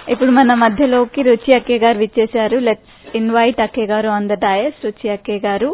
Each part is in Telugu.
ఇప్పుడు మన మధ్యలోకి రుచి అక్కే గారు విచ్చేశారు లెట్స్ ఇన్వైట్ అక్కే గారు ఆన్ ద డయస్ రుచి అక్కే గారు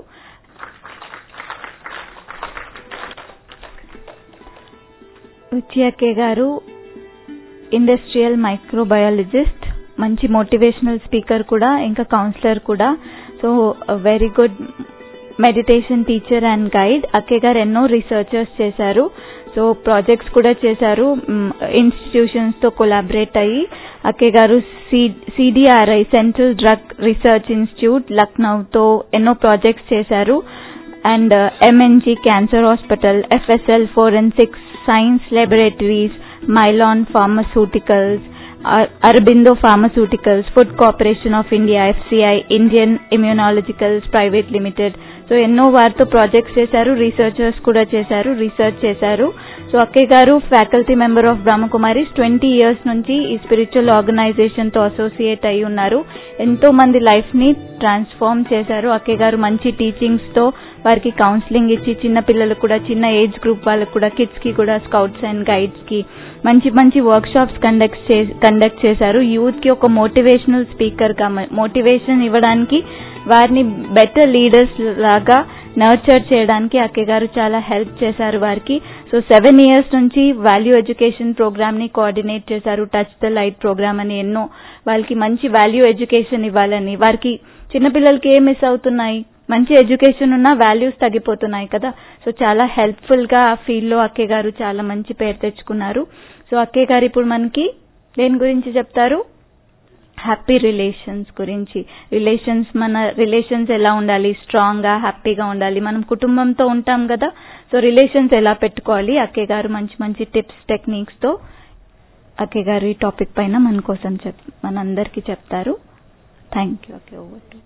రుచి అక్కే గారు ఇండస్ట్రియల్ మైక్రోబయాలజిస్ట్ మంచి మోటివేషనల్ స్పీకర్ కూడా ఇంకా కౌన్సిలర్ కూడా so very good meditation teacher and guide అక్కే గారు ఎన్నో రీసెర్చర్స్ చేశారు సో ప్రాజెక్ట్స్ కూడా చేశారు ఇన్స్టిట్యూషన్స్ తో కొలాబరేట్ అయ్యి అక్కే గారు CDRI central drug research institute లక్నౌతో ఎన్నో ప్రాజెక్ట్స్ చేశారు and MNJ cancer hospital FSL forensics science laboratories Mylan pharmaceuticals Aurobindo pharmaceuticals food corporation of India FCI Indian immunologicals private limited so ఎన్నో వారితో ప్రాజెక్ట్స్ చేశారు రీసెర్చర్స్ కూడా చేశారు రీసెర్చ్ చేశారు సో అక్కయ్య గారు faculty member of Brahma Kumaris twenty years నుంచి ఈ స్పిరిచువల్ ఆర్గనైజేషన్ తో అసోసియేట్ అయి ఉన్నారు ఎంతో మంది లైఫ్ ని ట్రాన్స్ఫార్మ్ చేశారు అక్కయ్య గారు మంచి టీచింగ్స్ తో వారికి కౌన్సిలింగ్ ఇచ్చి చిన్న పిల్లలకు కూడా చిన్న ఏజ్ గ్రూప్ వాళ్ళకు కూడా కిడ్స్ కి కూడా స్కౌట్స్ అండ్ గైడ్స్ కి మంచి మంచి వర్క్ షాప్స్ కండక్ట్ కండక్ట్ చేశారు యూత్ కి ఒక మోటివేషనల్ స్పీకర్ గా మోటివేషన్ ఇవ్వడానికి వారిని బెటర్ లీడర్స్ లాగా నర్చర్ చేయడానికి అక్కయ్య గారు చాలా హెల్ప్ చేశారు వారికి సో సెవెన్ ఇయర్స్ నుంచి వాల్యూ ఎడ్యుకేషన్ ప్రోగ్రామ్ ని కోఆర్డినేట్ చేశారు టచ్ ద లైట్ ప్రోగ్రామ్ అని ఎన్నో వాళ్ళకి మంచి వాల్యూ ఎడ్యుకేషన్ ఇవ్వాలని వారికి చిన్నపిల్లలకి ఏం మిస్ అవుతున్నాయి మంచి ఎడ్యుకేషన్ ఉన్నా వాల్యూస్ తగ్గిపోతున్నాయి కదా సో చాలా హెల్ప్ఫుల్ గా ఆ ఫీల్డ్ లో అక్కయ్య గారు చాలా మంచి పేరు తెచ్చుకున్నారు సో అక్కయ్య గారు ఇప్పుడు మనకి దేని గురించి చెప్తారు హ్యాపీ రిలేషన్స్ గురించి రిలేషన్స్ మన రిలేషన్స్ ఎలా ఉండాలి స్ట్రాంగ్ గా హ్యాపీగా ఉండాలి మనం కుటుంబంతో ఉంటాం కదా సో రిలేషన్స్ ఎలా పెట్టుకోవాలి అక్కయ్య గారు మంచి మంచి టిప్స్ టెక్నిక్స్ తో అక్కయ్య గారు ఈ టాపిక్ పైన మన కోసం చెప్ మనందరికీ చెప్తారు thank you okay over to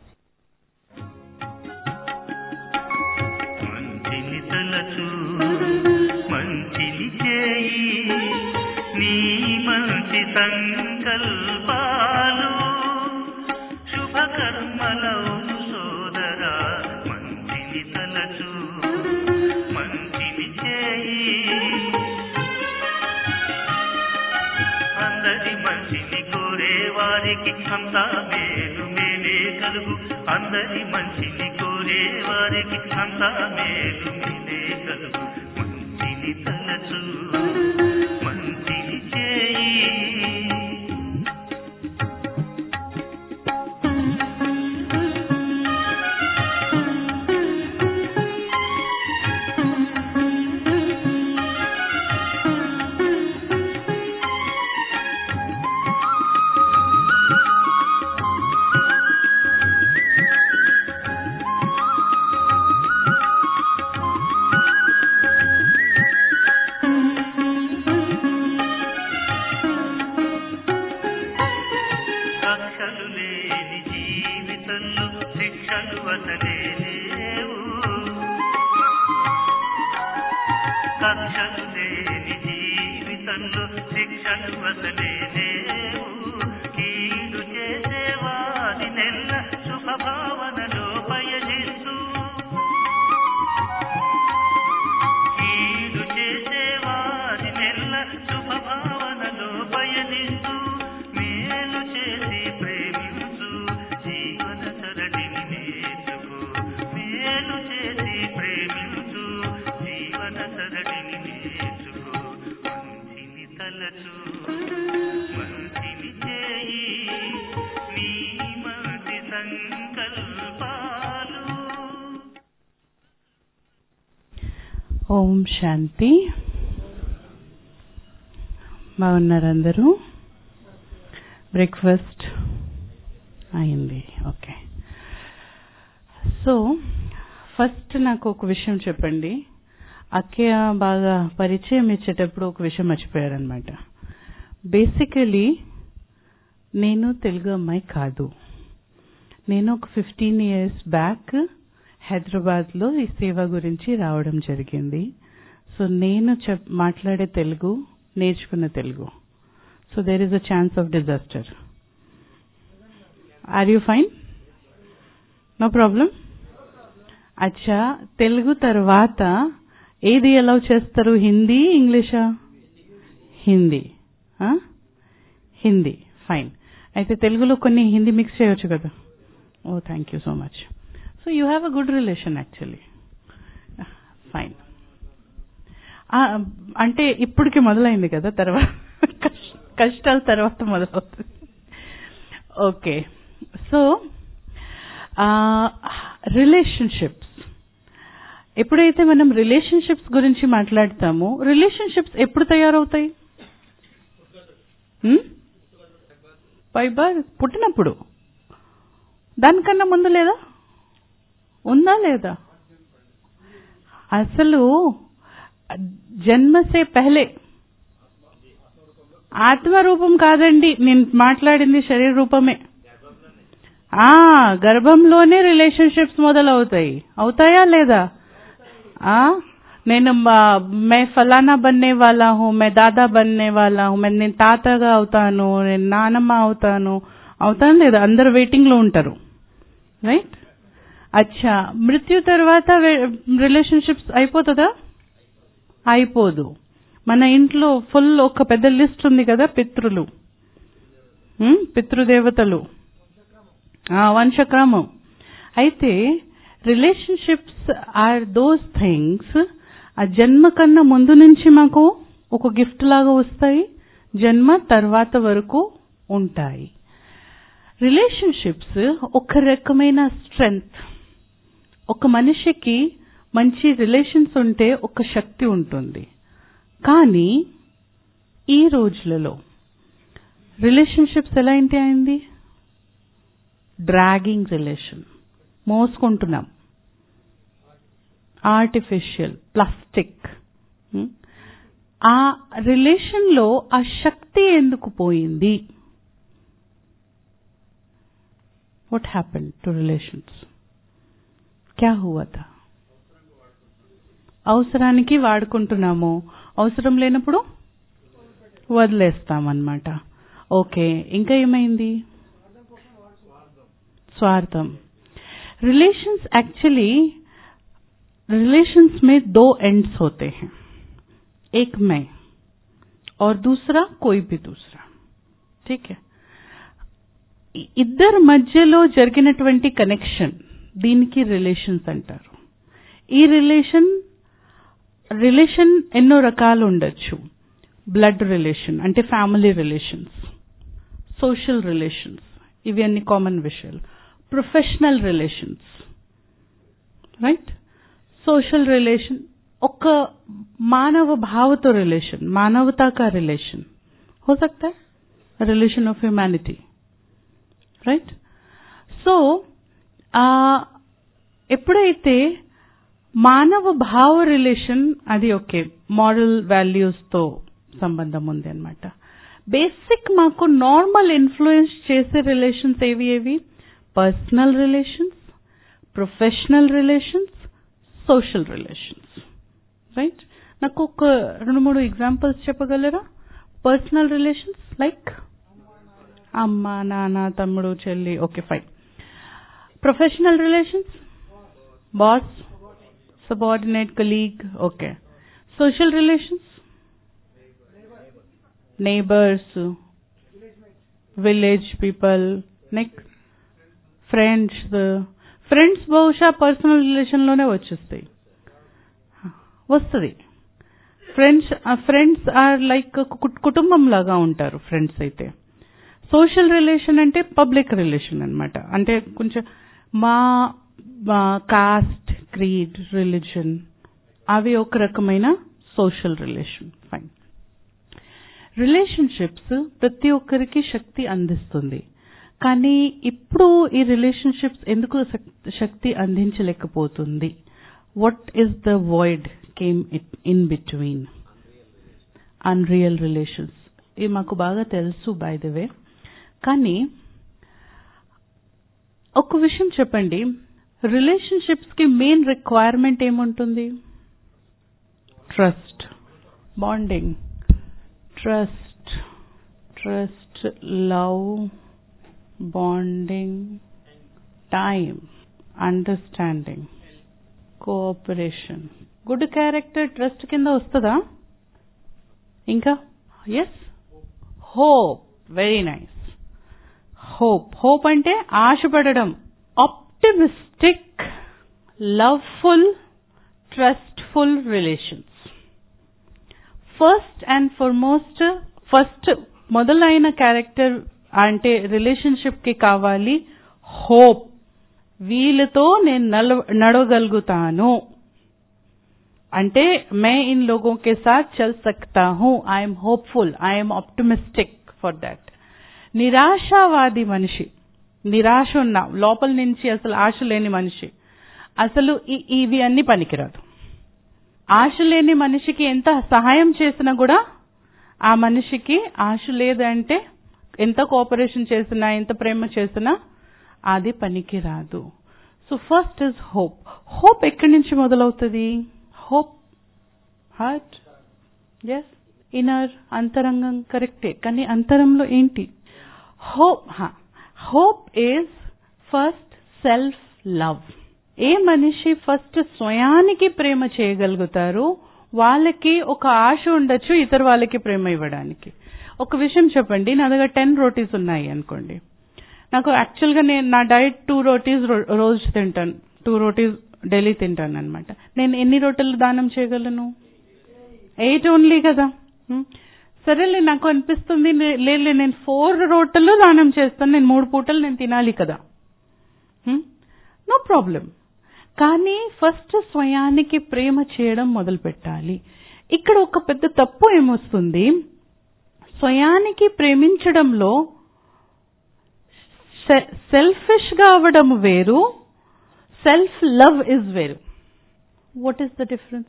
మంచిని తలచు మంచిని చేయి నీ మంచి సంకల్పాలు శుభకర్మలవును సోదరా మంచిని తలచు మంచిని చేయి అందరి మంచిని కోరే వారికి అంతా మేలు మేలే కలుగు అందరి మంచిని కోరే వారికి అంతా మేలు మేలే కలుగు మంచిని తలచు మంచిని చేయి కక్షలు లేని జీవితంలో శిక్షలు వదలే లేవు కక్షలు లేని జీవితంలో శిక్షలు వదలే లేవు కీడు చేసేవారి నెల్ల శుభభావనలో పయనిస్తూ కీడు చేసేవారి నెల్ల శుభభావనలో పయనిస్తూ మేలు చేసి ప్రేమించు జీవన సరళిని నేర్చుకో మేలు చేసి ప్రేమించు జీవన సరళిని నేర్చుకో మంచిని తలచు మంచిని చేయి నీ మంచి సంకల్పాలు ఓం శాంతి బాగున్నారు అందరూ బ్రేక్ఫాస్ట్ అయింది ఓకే సో ఫస్ట్ నాకు ఒక విషయం చెప్పండి అక్కయ్య బాగా పరిచయం ఇచ్చేటప్పుడు ఒక విషయం మర్చిపోయారనమాట బేసికలీ నేను తెలుగు అమ్మాయి కాదు నేను ఒక ఫిఫ్టీన్ ఇయర్స్ బ్యాక్ హైదరాబాద్లో ఈ సేవ గురించి రావడం జరిగింది సో నేను చెప్ మాట్లాడే తెలుగు నేర్చుకున్న తెలుగు so there is a chance of disaster are you fine no problem అచ్చా తెలుగు తర్వాత ఏది అలౌ చేస్తారు హిందీ ఇంగ్లీషా హిందీ ఆ? హిందీ ఫైన్ అయితే తెలుగులో కొన్ని హిందీ మిక్స్ చేయొచ్చు కదా ఓ thank you so much so you have a good relation actually fine అంటే ఇప్పటికి మొదలైంది కదా తర్వాత కష్- కష్టాల తర్వాత మొదలవుతుంది ఓకే సో రిలేషన్షిప్స్ ఎప్పుడైతే మనం రిలేషన్షిప్స్ గురించి మాట్లాడతామో రిలేషన్షిప్స్ ఎప్పుడు తయారవుతాయి ఫైబర్ పుట్టినప్పుడు దానికన్నా ముందు లేదా ఉందా లేదా అసలు జన్మసే పెహలే ఆత్మ రూపం కాదండి నేను మాట్లాడింది శరీర రూపమే ఆ గర్భంలోనే రిలేషన్షిప్స్ మొదలవుతాయి అవుతాయా లేదా ఆ నేను మా- మే ఫలానా బన్నే వాలా who may Dada బన్నే Wala who may- నేను తాతగా అవుతాను నేను నానమ్మ అవుతాను అవుతాను లేదా అందరు వెయిటింగ్ లో ఉంటారు రైట్ అచ్చా మృత్యు తర్వాత రిలేషన్షిప్స్ అయిపోతుందా అయిపోదు మన ఇంట్లో ఫుల్ ఒక పెద్ద లిస్ట్ ఉంది కదా పితృలు ఉమ్, పితృదేవతలు ఆ, వంశక్రమం అయితే రిలేషన్షిప్స్ ఆర్ దోస్ థింగ్స్ ఆ జన్మ కన్నా ముందు నుంచి మాకు ఒక గిఫ్ట్ లాగా వస్తాయి జన్మ తర్వాత వరకు ఉంటాయి రిలేషన్షిప్స్ ఒక రకమైన స్ట్రెంగ్త్ ఒక మనిషికి మంచి రిలేషన్స్ ఉంటే ఒక శక్తి ఉంటుంది కానీ ఈ రోజులలో రిలేషన్షిప్స్ ఎలా ఏంటి అయింది డ్రాగింగ్ రిలేషన్ మోసుకుంటున్నాం ఆర్టిఫిషియల్ ప్లాస్టిక్ ఆ రిలేషన్లో ఆ శక్తి ఎందుకు పోయింది what happened to relations क्या हुआ था అవసరానికి వాడుకుంటున్నాము అవసరం లేనప్పుడు వదిలేస్తామన్నమాట ఓకే ఇంకా ఏమైంది स्वार्थम रिलेशंस एक्चुअली रिलेशंस में दो एंड्स होते हैं एक मैं और दूसरा कोई भी दूसरा ठीक है ఇ- ఇద్దరి మధ్యలో జరిగినటువంటి కనెక్షన్ దీనికి రిలేషన్స్ అంటారు ఈ రిలేషన్ రిలేషన్ ఎన్నో రకాలు ఉండొచ్చు బ్లడ్ రిలేషన్ అంటే ఫ్యామిలీ రిలేషన్స్ సోషల్ రిలేషన్స్ ఇవి అన్ని కామన్ విషయాలు professional relations right social relation ఒక మానవ భావతో రిలేషన్ मानवता का रिलेशन हो सकता है relation of humanity right so ఎప్పుడైతే మానవ భావ రిలేషన్ అది ఓకే మారల్ వాల్యూస్తో సంబంధం ఉంది అనమాట బేసిక్ మాకు నార్మల్ ఇన్ఫ్లుయెన్స్ చేసే రిలేషన్స్ ఏవి ఏవి personal relations professional relations social relations right నాకు ఒక రెండు మూడు ఎగ్జాంపుల్స్ చెప్పగలరా పర్సనల్ రిలేషన్స్ లైక్ అమ్మ నాన్న తమ్ముడు చెల్లి okay fine professional relations boss subordinate colleague okay social relations neighbours village people next friends friends బహుశా పర్సనల్ రిలేషన్లోనే వచ్చేస్తాయి వస్తుంది ఫ్రెండ్స్ ఫ్రెండ్స్ ఆర్ లైక్ కుటుంబం లాగా ఉంటారు ఫ్రెండ్స్ అయితే సోషల్ రిలేషన్ అంటే పబ్లిక్ రిలేషన్ అన్నమాట అంటే కొంచెం మా కాస్ట్ క్రీడ్ రిలీజన్ అవి ఒక రకమైన సోషల్ రిలేషన్ ఫైన్ రిలేషన్షిప్స్ ప్రతి ఒక్కరికి శక్తి అందిస్తుంది కానీ ఇప్పుడు ఈ రిలేషన్షిప్స్ ఎందుకు శక్- శక్తి అందించలేకపోతుంది what is the void came in between unreal relations ఇవి మాకు బాగా తెలుసు బై ద వే కానీ ఒక విషయం చెప్పండి రిలేషన్షిప్స్ కి మెయిన్ రిక్వైర్మెంట్ ఏముంటుంది trust bonding trust trust love bonding time understanding cooperation good character trust కింద వస్తుందా ఇంకా yes hope very nice hope hope అంటే ఆశపడడం optimistic loveful trustful relations first and foremost first మొదలైన క్యారెక్టర్ అంటే రిలేషన్షిప్ కి కావాలి హోప్ వీళ్ళతో నేను నడవ నడవగలుగుతాను అంటే मैं इन लोगों के साथ चल सकता हूं I am hopeful I am optimistic for that నిరాశావాది మనిషి నిరాశ ఉన్న లోపల నుంచి అసలు ఆశ లేని మనిషి అసలు ఈ- ఇవి అన్ని పనికిరాదు ఆశ లేని మనిషికి ఎంత సహాయం చేసినా కూడా ఆ మనిషికి ఆశ లేదంటే ఎంత కోఆపరేషన్ చేసినా ఎంత ప్రేమ చేసినా అది పనికి రాదు so first is hope hope ఎక్కడి నుంచి మొదలవుతుంది హోప్ హార్ట్ ఎస్ ఇన్నర్ అంతరంగం కరెక్టే కానీ అంతరంలో ఏంటి hope hope is first self love ఏ మనిషి ఫస్ట్ స్వయానికి ప్రేమ చేయగలుగుతారు వాళ్ళకి ఒక ఆశ ఉండొచ్చు ఇతర వాళ్ళకి ప్రేమ ఇవ్వడానికి ఒక విషయం చెప్పండి నా దగ్గర టెన్ రోటీస్ ఉన్నాయి అనుకోండి నాకు యాక్చువల్గా నేను నా డైట్ టూ రోటీస్ రోజు తింటాను టూ రోటీస్ డైలీ తింటాను అనమాట నేను ఎన్ని రొట్టెలు దానం చేయగలను ఎయిట్ ఓన్లీ కదా హ్మ్. సరేలే నాకు అనిపిస్తుంది లే- లేదు నేను ఫోర్ రోట్టలు దానం చేస్తాను నేను మూడు పూటలు నేను తినాలి కదా నో ప్రాబ్లం కానీ ఫస్ట్ స్వయానికి ప్రేమ చేయడం మొదలు పెట్టాలి ఇక్కడ ఒక పెద్ద తప్పు ఏమొస్తుంది స్వయానికి ప్రేమించడంలో సెల్ఫిష్ గా అవ్వడం వేరు సెల్ఫ్ లవ్ ఇస్ వేరు what is the difference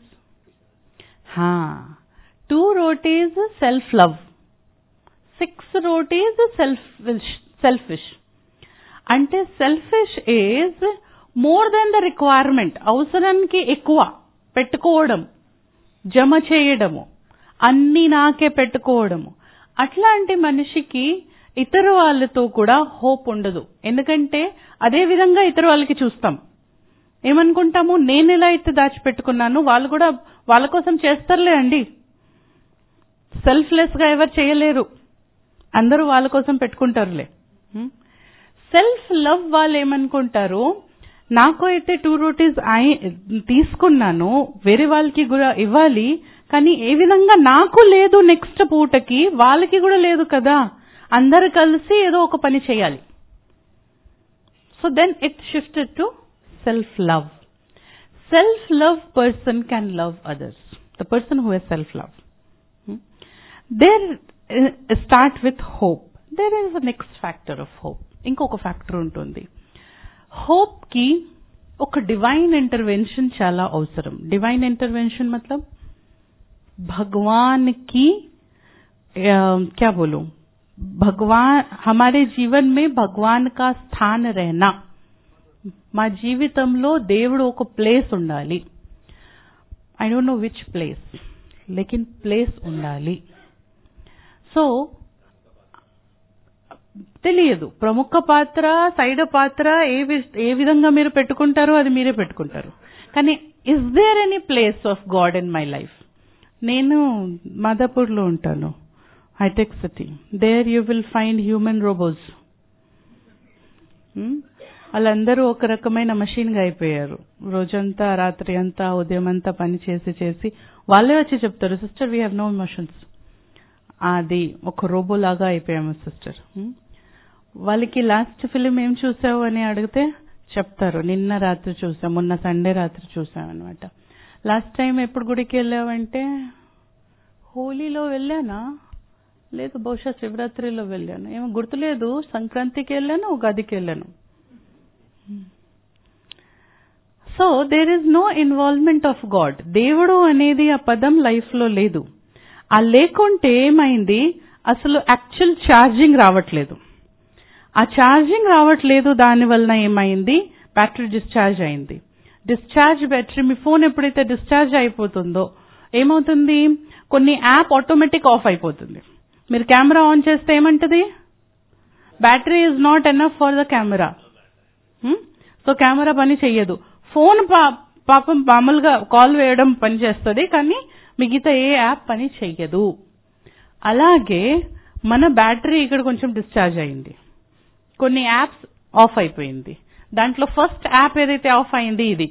two rotis self love six rotis self selfish అంటే selfish is more than the requirement అవసరానికి ఎక్కువ పెట్టుకోవడం జమ చేయడము అన్ని నాకే పెట్టుకోవడము అట్లాంటి మనిషికి ఇతర వాళ్ళతో కూడా హోప్ ఉండదు ఎందుకంటే అదే విధంగా ఇతర వాళ్ళకి చూస్తాం ఏమనుకుంటాము నేను ఎలా అయితే దాచిపెట్టుకున్నాను వాళ్ళు కూడా వాళ్ళ కోసం చేస్తారులే అండి సెల్ఫ్లెస్ గా ఎవరు చేయలేరు అందరూ వాళ్ళ కోసం పెట్టుకుంటారులే సెల్ఫ్ లవ్ వాళ్ళు ఏమనుకుంటారు నాకు అయితే టూ రోటీస్ తీసుకున్నాను వేరే వాళ్ళకి కూడా ఇవ్వాలి కానీ ఏ విధంగా నాకు లేదు నెక్స్ట్ పూటకి వాళ్ళకి కూడా లేదు కదా అందరు కలిసి ఏదో ఒక పని చేయాలి so then it shifted to self love self love person can love others the person who has self love there start with hope there is next factor of hope ఇంకొక ఫ్యాక్టర్ ఉంటుంది హోప్ కి ఒక డివైన్ ఇంటरवेंशन చాలా అవసరం డివైన్ इंटरवेंशन मतलब भगवान की अ, क्या बोलूं भगवान हमारे जीवन में भगवान का స్థాన रहना మా జీవితంలో దేవుడు ఒక ప్లేస్ ఉండాలి I don't know which place లేకిన్ ప్లేస్ ఉండాలి సో తెలియదు ప్రముఖ పాత్ర సైడ్ పాత్ర ఏ వి- ఏ విధంగా మీరు పెట్టుకుంటారో అది మీరే పెట్టుకుంటారు కానీ is there any place of God in my life నేను మాదాపూర్లో ఉంటాను హైటెక్ City there you will find human robots వాళ్ళందరూ ఒక రకమైన machine గా అయిపోయారు రోజంతా రాత్రి అంతా ఉదయం అంతా పని చేసి చేసి వాళ్ళే వచ్చి చెప్తారు sister we have no emotions అది ఒక రోబో లాగా అయిపోయాము సిస్టర్ వాళ్ళకి లాస్ట్ ఫిలిం ఏం చూసావు అని అడిగితే చెప్తారు నిన్న రాత్రి చూసాం మొన్న సండే రాత్రి చూసాం అనమాట లాస్ట్ టైం ఎప్పుడు గుడికి వెళ్ళావంటే హోలీలో వెళ్ళానా లేదు బహుశా శివరాత్రిలో వెళ్ళాను ఏమో గుర్తులేదు సంక్రాంతికి వెళ్ళాను ఉగాదికి వెళ్ళాను so there is no involvement of God దేవుడు అనేది ఆ పదం లైఫ్ లో లేదు ఆ లేకుంటే ఏమైంది అసలు యాక్చువల్ ఛార్జింగ్ రావట్లేదు ఆ ఛార్జింగ్ రావట్లేదు దాని వలన ఏమైంది బ్యాటరీ డిశ్చార్జ్ అయింది డిశ్చార్జ్ బ్యాటరీ మీ ఫోన్ ఎప్పుడైతే డిశ్చార్జ్ అయిపోతుందో ఏమవుతుంది కొన్ని యాప్ ఆటోమేటిక్ ఆఫ్ అయిపోతుంది మీరు కెమెరా ఆన్ చేస్తే ఏమంటది battery is not enough for the camera so camera పని చెయ్యదు ఫోన్ పా- పాపం మామూలుగా కాల్ వేయడం పని చేస్తుంది కానీ మిగతా ఏ యాప్ పని చెయ్యదు అలాగే మన బ్యాటరీ ఇక్కడ కొంచెం డిశ్చార్జ్ అయింది కొన్ని యాప్స్ ఆఫ్ అయిపోయింది దాంట్లో ఫస్ట్ యాప్ ఏదైతే ఆఫ్ అయింది ఇది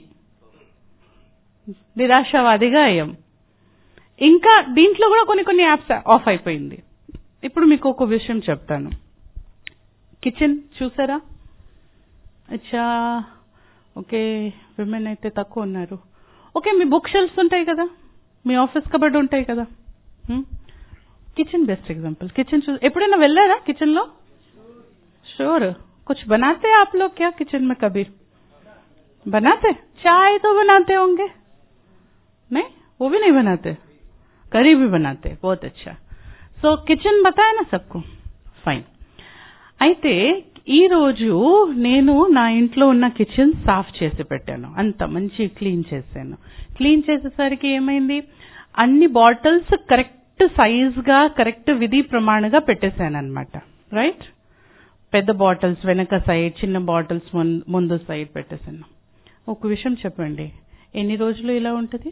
నిరాశావాదిగా అయ్యాం ఇంకా దీంట్లో కూడా కొన్ని కొన్ని యాప్స్ ఆఫ్ అయిపోయింది ఇప్పుడు మీకు ఒక విషయం చెప్తాను కిచెన్ చూసారా అచ్చా ఓకే విమెన్ అయితే తక్కువ ఉన్నారు ఓకే మీ బుక్ షెల్ఫ్స్ ఉంటాయి కదా మీ ఆఫీస్ కబర్డ్ ఉంటాయి కదా కిచెన్ బెస్ట్ ఎగ్జాంపుల్ కిచెన్ చూ ఎప్పుడైనా వెళ్ళారా కిచెన్ లో श्योर कुछ बनाते हैं आप लोग क्या किचन में कभी बनाते चाय तो बनाते होंगे नहीं वो भी नहीं बनाते करी भी बनाते बहुत अच्छा సో కిచెన్ బతాయా నా సబ్కు ఫైన్ అయితే ఈ రోజు నేను నా ఇంట్లో ఉన్న కిచెన్ సాఫ్ చేసి పెట్టాను అంత మంచి క్లీన్ చేశాను క్లీన్ చేసేసరికి ఏమైంది అన్ని బాటిల్స్ కరెక్ట్ సైజ్ గా కరెక్ట్ విధి ప్రమాణంగా పెట్టేశాను అనమాట రైట్ పెద్ద బాటిల్స్ వెనక సైడ్ చిన్న బాటిల్స్ ముందు సైడ్ పెట్టేసాను ఒక విషయం చెప్పండి ఎన్ని రోజులు ఇలా ఉంటుంది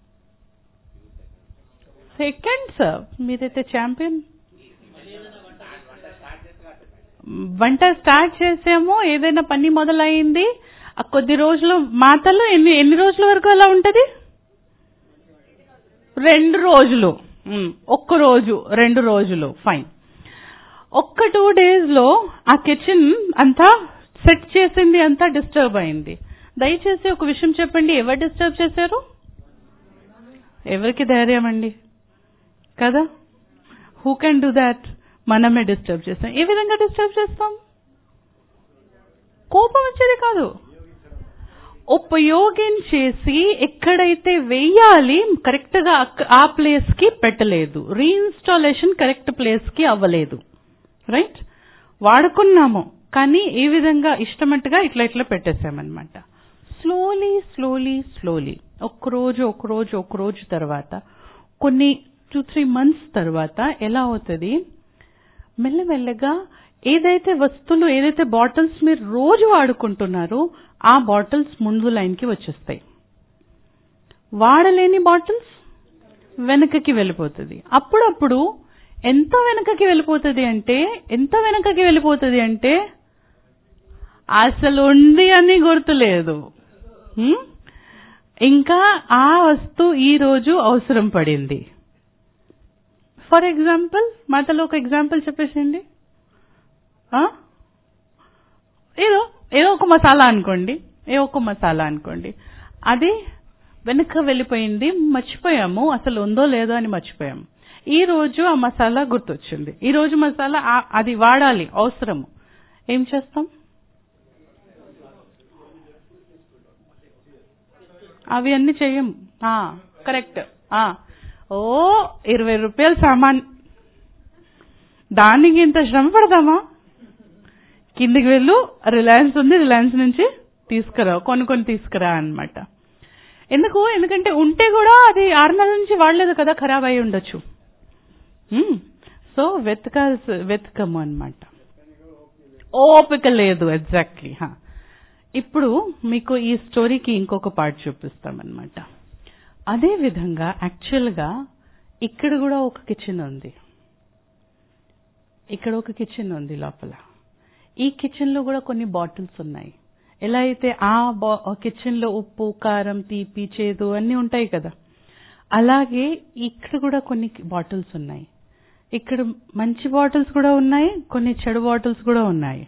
సెకండ్స్ మీరైతే ఛాంపియన్ వంట స్టార్ట్ చేసాము ఏదైనా పని మొదలైంది ఆ కొద్ది రోజులు మాతలు ఎన్ని ఎన్ని రోజుల వరకు అలా ఉంటది రెండు రోజులు మ్, ఒక్క రోజు రెండు రోజులు ఫైన్ ఒక్క టూ డేస్ లో ఆ కిచెన్ అంతా సెట్ చేసింది అంతా డిస్టర్బ్ అయింది దయచేసి ఒక విషయం చెప్పండి ఎవరు డిస్టర్బ్ చేశారు ఎవరికి ధైర్యం అండి కదా హూ కెన్ డూ దాట్ మనమే డిస్టర్బ్ చేస్తాం ఏ విధంగా డిస్టర్బ్ చేస్తాం కోపం వచ్చేది కాదు ఉపయోగించేసి ఎక్కడైతే వెయ్యాలి కరెక్ట్ గా అక్క- ఆ ప్లేస్ కి పెట్టలేదు రీఇన్స్టాలేషన్ కరెక్ట్ ప్లేస్ కి అవ్వలేదు రైట్ వాడుకున్నాము కానీ ఏ విధంగా ఇష్టమట్టుగా ఇట్లా ఇట్లా పెట్టేసామన్నమాట స్లోలీ స్లోలీ స్లోలీ ఒక్కరోజు ఒక్కరోజు ఒక్కరోజు తర్వాత కొన్ని టూ త్రీ మంత్స్ తర్వాత ఎలా అవుతుంది మెల్లమెల్లగా ఏదైతే వస్తువులు ఏదైతే బాటిల్స్ మీరు రోజు వాడుకుంటున్నారో ఆ బాటిల్స్ ముందు లైన్కి వచ్చేస్తాయి వాడలేని బాటిల్స్ వెనకకి వెళ్ళిపోతుంది అప్పుడప్పుడు ఎంత వెనకకి వెళ్ళిపోతుంది అంటే ఎంత వెనకకి వెళ్ళిపోతుంది అంటే అసలు ఉంది అని గుర్తులేదు హ్మ్? ఇంకా ఆ వస్తువు ఈ రోజు అవసరం పడింది ఫర్ ఎగ్జాంపుల్ మాతలో ఒక ఎగ్జాంపుల్ చెప్పేసింది ఆ? ఏదో ఏదో ఒక మసాలా అనుకోండి ఏ ఒక మసాలా అనుకోండి అది వెనక వెళ్ళిపోయింది మర్చిపోయాము అసలు ఉందో లేదో అని మర్చిపోయాము ఈ రోజు ఆ మసాలా గుర్తొచ్చింది ఈ రోజు మసాలా ఆ- అది వాడాలి అవసరము ఏం చేస్తాం అవి అన్ని చెయ్యం కరెక్ట్ ఓ ఇరవై రూపాయల సామాన్ దానికి ఇంత శ్రమ పడదామా కిందికి వెళ్ళు రిలయన్స్ ఉంది రిలయన్స్ నుంచి తీసుకురా కొన్ని కొన్ని తీసుకురా అన్నమాట ఎందుకు ఎందుకంటే ఉంటే కూడా అది ఆరు నెలల నుంచి వాడలేదు కదా ఖరాబ్ అయి ఉండొచ్చు మ్మ్. సో వెతకాల్సి వెతకము అన్నమాట ఓపిక లేదు ఎగ్జాక్ట్లీ హా ఇప్పుడు మీకు ఈ స్టోరీకి ఇంకొక పార్ట్ చూపిస్తామన్నమాట అదే విధంగా యాక్చువల్గా ఇక్కడ కూడా ఒక కిచెన్ ఉంది ఇక్కడ ఒక కిచెన్ ఉంది లోపల ఈ కిచెన్ లో కూడా కొన్ని బాటిల్స్ ఉన్నాయి ఎలా అయితే ఆ కిచెన్ లో ఉప్పు కారం తీపి చేదు అన్నీ ఉంటాయి కదా అలాగే ఇక్కడ కూడా కొన్ని బాటిల్స్ ఉన్నాయి ఇక్కడ మంచి బాటిల్స్ కూడా ఉన్నాయి కొన్ని చెడు బాటిల్స్ కూడా ఉన్నాయి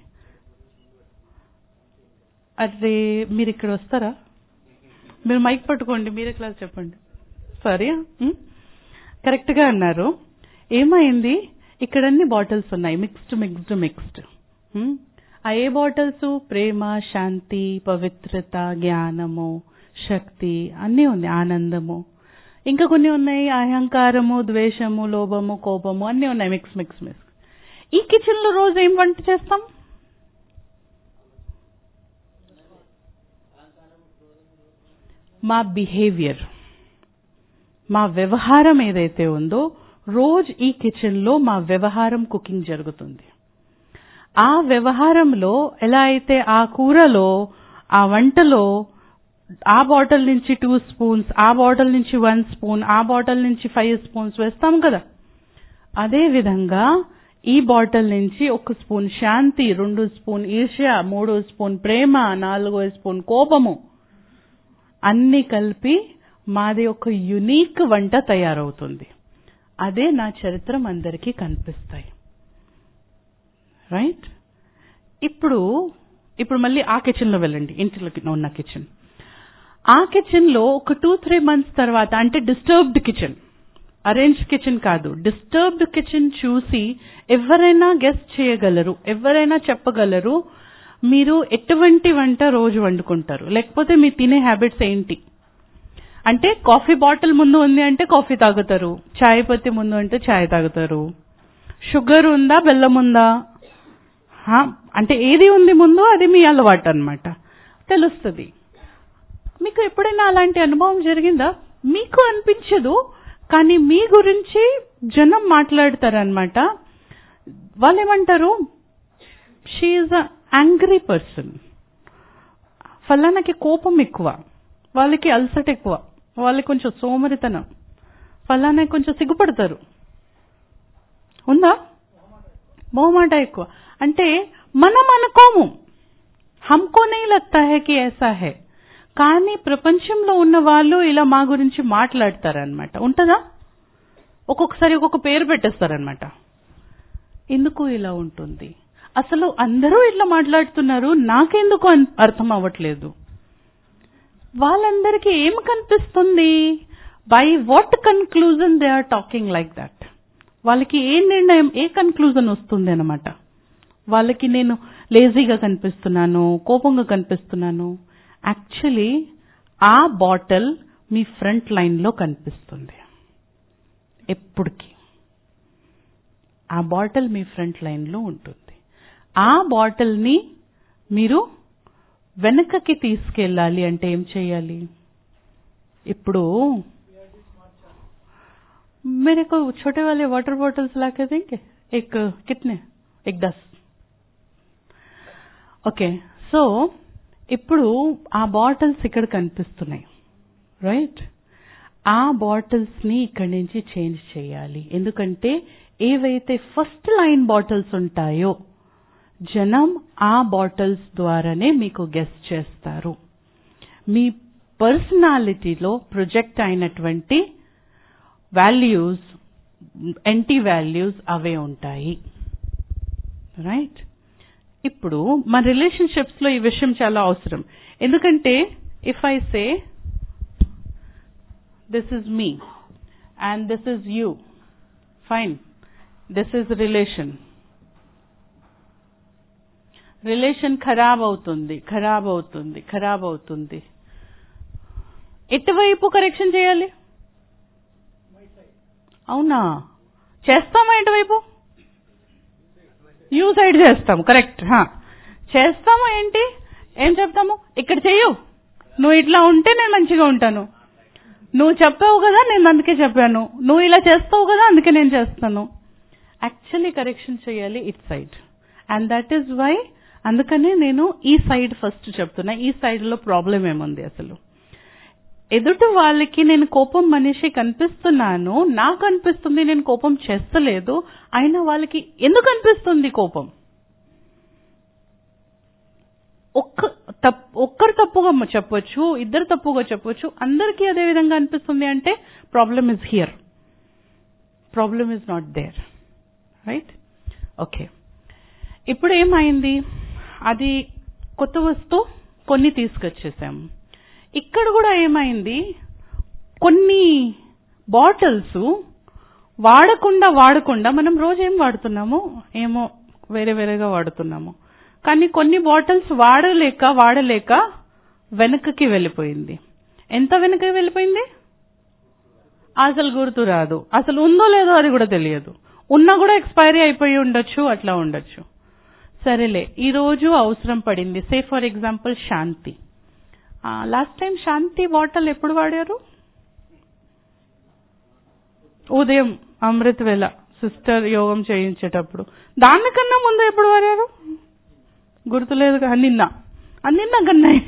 అరే మీరు ఇక్కడ వస్తారా మీరు మైక్ పట్టుకోండి మీరే క్లాస్ చెప్పండి సరే కరెక్ట్ గా అన్నారు ఏమైంది ఇక్కడ అన్ని బాటిల్స్ ఉన్నాయి మిక్స్డ్ మిక్స్డ్ మిక్స్డ్ ఆ ఏ బాటిల్స్ ప్రేమ శాంతి పవిత్రత జ్ఞానము శక్తి అన్నీ ఉన్నాయి ఆనందము ఇంకా కొన్ని ఉన్నాయి అహంకారము ద్వేషము లోభము కోపము అన్నీ ఉన్నాయి మిక్స్ మిక్స్ మిక్స్ ఈ కిచెన్ లో రోజు ఏం వంట చేస్తాం మా బిహేవియర్ మా వ్యవహారం ఏదైతే ఉందో రోజ్ ఈ కిచెన్ లో మా వ్యవహారం కుకింగ్ జరుగుతుంది ఆ వ్యవహారంలో ఎలా అయితే ఆ కూరలో ఆ వంటలో ఆ బాటిల్ నుంచి టూ స్పూన్స్ ఆ బాటిల్ నుంచి వన్ స్పూన్ ఆ బాటిల్ నుంచి ఫైవ్ స్పూన్స్ వేస్తాం కదా అదే విధంగా ఈ బాటిల్ నుంచి ఒక స్పూన్ శాంతి రెండు స్పూన్ ఈర్ష్య మూడు స్పూన్ ప్రేమ నాలుగో స్పూన్ కోపము అన్ని కలిపి మాది ఒక యునీక్ వంట తయారవుతుంది అదే నా చరిత్రం అందరికీ కనిపిస్తాయి రైట్ ఇప్పుడు ఇప్పుడు మళ్ళీ ఆ కిచెన్ లో వెళ్ళండి ఇంటిలోకి ఉన్న కిచెన్ ఆ కిచెన్ లో ఒక టూ త్రీ మంత్స్ తర్వాత అంటే డిస్టర్బ్డ్ కిచెన్ అరేంజ్ కిచెన్ కాదు డిస్టర్బ్డ్ కిచెన్ చూసి ఎవరైనా గెస్ట్ చేయగలరు ఎవరైనా చెప్పగలరు మీరు ఎటువంటి వంట రోజు వండుకుంటారు లేకపోతే మీ తినే హ్యాబిట్స్ ఏంటి అంటే కాఫీ బాటిల్ ముందు ఉంది అంటే కాఫీ తాగుతారు చాయ్ పత్తి ముందు అంటే చాయ్ తాగుతారు షుగర్ ఉందా బెల్లం ఉందా హా, అంటే ఏది ఉంది ముందు అది మీ అలవాటు అన్నమాట తెలుస్తుంది మీకు ఎప్పుడైనా అలాంటి అనుభవం జరిగిందా మీకు అనిపించదు కానీ మీ గురించి జనం మాట్లాడతారనమాట వాళ్ళు ఏమంటారు షీఈ్ అ యాంగ్రీ పర్సన్ ఫలానాకి కోపం ఎక్కువ వాళ్ళకి అలసట ఎక్కువ వాళ్ళకి కొంచెం సోమరితనం ఫలానా కొంచెం సిగ్గుపడతారు ఉందా మొహమాట ఎక్కువ అంటే మనం అనుకోము హమ్కో నై లగ్తా హై కి ఐసా హై కానీ ప్రపంచంలో ఉన్న వాళ్ళు ఇలా మా గురించి మాట్లాడతారనమాట ఉంటుందా ఒక్కొక్కసారి ఒక్కొక్క పేరు పెట్టేస్తారనమాట ఎందుకు ఇలా ఉంటుంది అసలు అందరూ ఇట్లా మాట్లాడుతున్నారు నాకెందుకు అన్- అర్థం అవ్వట్లేదు వాళ్ళందరికీ ఏం కనిపిస్తుంది by what conclusion they are talking like that వాళ్ళకి ఏ నిర్ణయం ఏ కన్క్లూజన్ వస్తుంది అనమాట వాళ్ళకి నేను లేజీగా కనిపిస్తున్నాను కోపంగా కనిపిస్తున్నాను యాక్చువల్లీ ఆ బాటిల్ మీ ఫ్రంట్ లైన్లో కనిపిస్తుంది ఎప్పటికీ ఆ బాటిల్ మీ ఫ్రంట్ లైన్లో ఉంటుంది ఆ బాటిల్ని మీరు వెనకకి తీసుకెళ్ళాలి అంటే ఏం చేయాలి ఇప్పుడు मेरे को छोटे वाले वाटर बॉटल्स ला के देंगे एक कितने एक दस ఓకే సో ఇప్పుడు ఆ బాటిల్స్ ఇక్కడ కనిపిస్తున్నాయి రైట్ ఆ బాటిల్స్ ని ఇక్కడి నుంచి చేంజ్ చేయాలి ఎందుకంటే ఏవైతే ఫస్ట్ లైన్ బాటిల్స్ ఉంటాయో జనం ఆ బాటిల్స్ ద్వారానే మీకు గెస్ట్ చేస్తారు మీ పర్సనాలిటీలో ప్రొజెక్ట్ అయినటువంటి వాల్యూస్ ఎంటీ వాల్యూస్ అవే ఉంటాయి రైట్ ఇప్పుడు మన రిలేషన్షిప్స్ లో ఈ విషయం చాలా అవసరం ఎందుకంటే if I say this is me and this is you fine this is relation relation ఖరాబ్ అవుతుంది ఖరాబ్ అవుతుంది ఖరాబ్ అవుతుంది ఎటువైపు కరెక్షన్ చేయాలి అవునా చేస్తామా ఎటువైపు యూ సైడ్ చేస్తాము కరెక్ట్ చేస్తాము ఏంటి ఏం చెప్తాము ఇక్కడ చెయ్యు నువ్వు ఇట్లా ఉంటే నేను మంచిగా ఉంటాను నువ్వు చెప్పావు కదా నేను అందుకే చెప్పాను నువ్వు ఇలా చేస్తావు కదా అందుకే నేను చేస్తాను యాక్చువల్లీ కరెక్షన్ చేయాలి it side and that is why అందుకనే నేను ఈ సైడ్ ఫస్ట్ చెప్తున్నా ఈ సైడ్ లో ప్రాబ్లం ఏముంది అసలు ఎదుటి వాళ్ళకి నేను కోపం మనిషి కనిపిస్తున్నాను నాకు అనిపిస్తుంది నేను కోపం చేస్తలేదు అయినా వాళ్ళకి ఎందుకు అనిపిస్తుంది కోపం ఒక్క తప్ ఒక్కరు తప్పుగా చెప్పొచ్చు ఇద్దరు తప్పుగా చెప్పొచ్చు అందరికీ అదే విధంగా అనిపిస్తుంది అంటే problem is here problem is not there right okay ఇప్పుడు ఏమైంది అది కొత్త వస్తువు కొన్ని తీసుకొచ్చేసాము ఇక్కడ కూడా ఏమైంది కొన్ని బాటిల్స్ వాడకుండా వాడకుండా మనం రోజు ఏం వాడుతున్నాము ఏమో వేరే వేరేగా వాడుతున్నాము కానీ కొన్ని బాటిల్స్ వాడలేక వాడలేక వెనకకి వెళ్ళిపోయింది ఎంత వెనకకి వెళ్ళిపోయింది అసలు గుర్తు రాదు అసలు ఉందో లేదో అది కూడా తెలియదు ఉన్నా కూడా ఎక్స్పైరీ అయిపోయి ఉండొచ్చు అట్లా ఉండొచ్చు సరేలే ఈ రోజు అవసరం పడింది సే ఫర్ ఎగ్జాంపుల్ శాంతి లాస్ట్ టైం శాంతి బాటిల్ ఎప్పుడు వాడారు ఉదయం అమృత్ వేళ సిస్టర్ యోగం చేయించేటప్పుడు దానికన్నా ముందు ఎప్పుడు వాడారు గుర్తులేదు కదా నిన్న అది నిన్న కన్నాయి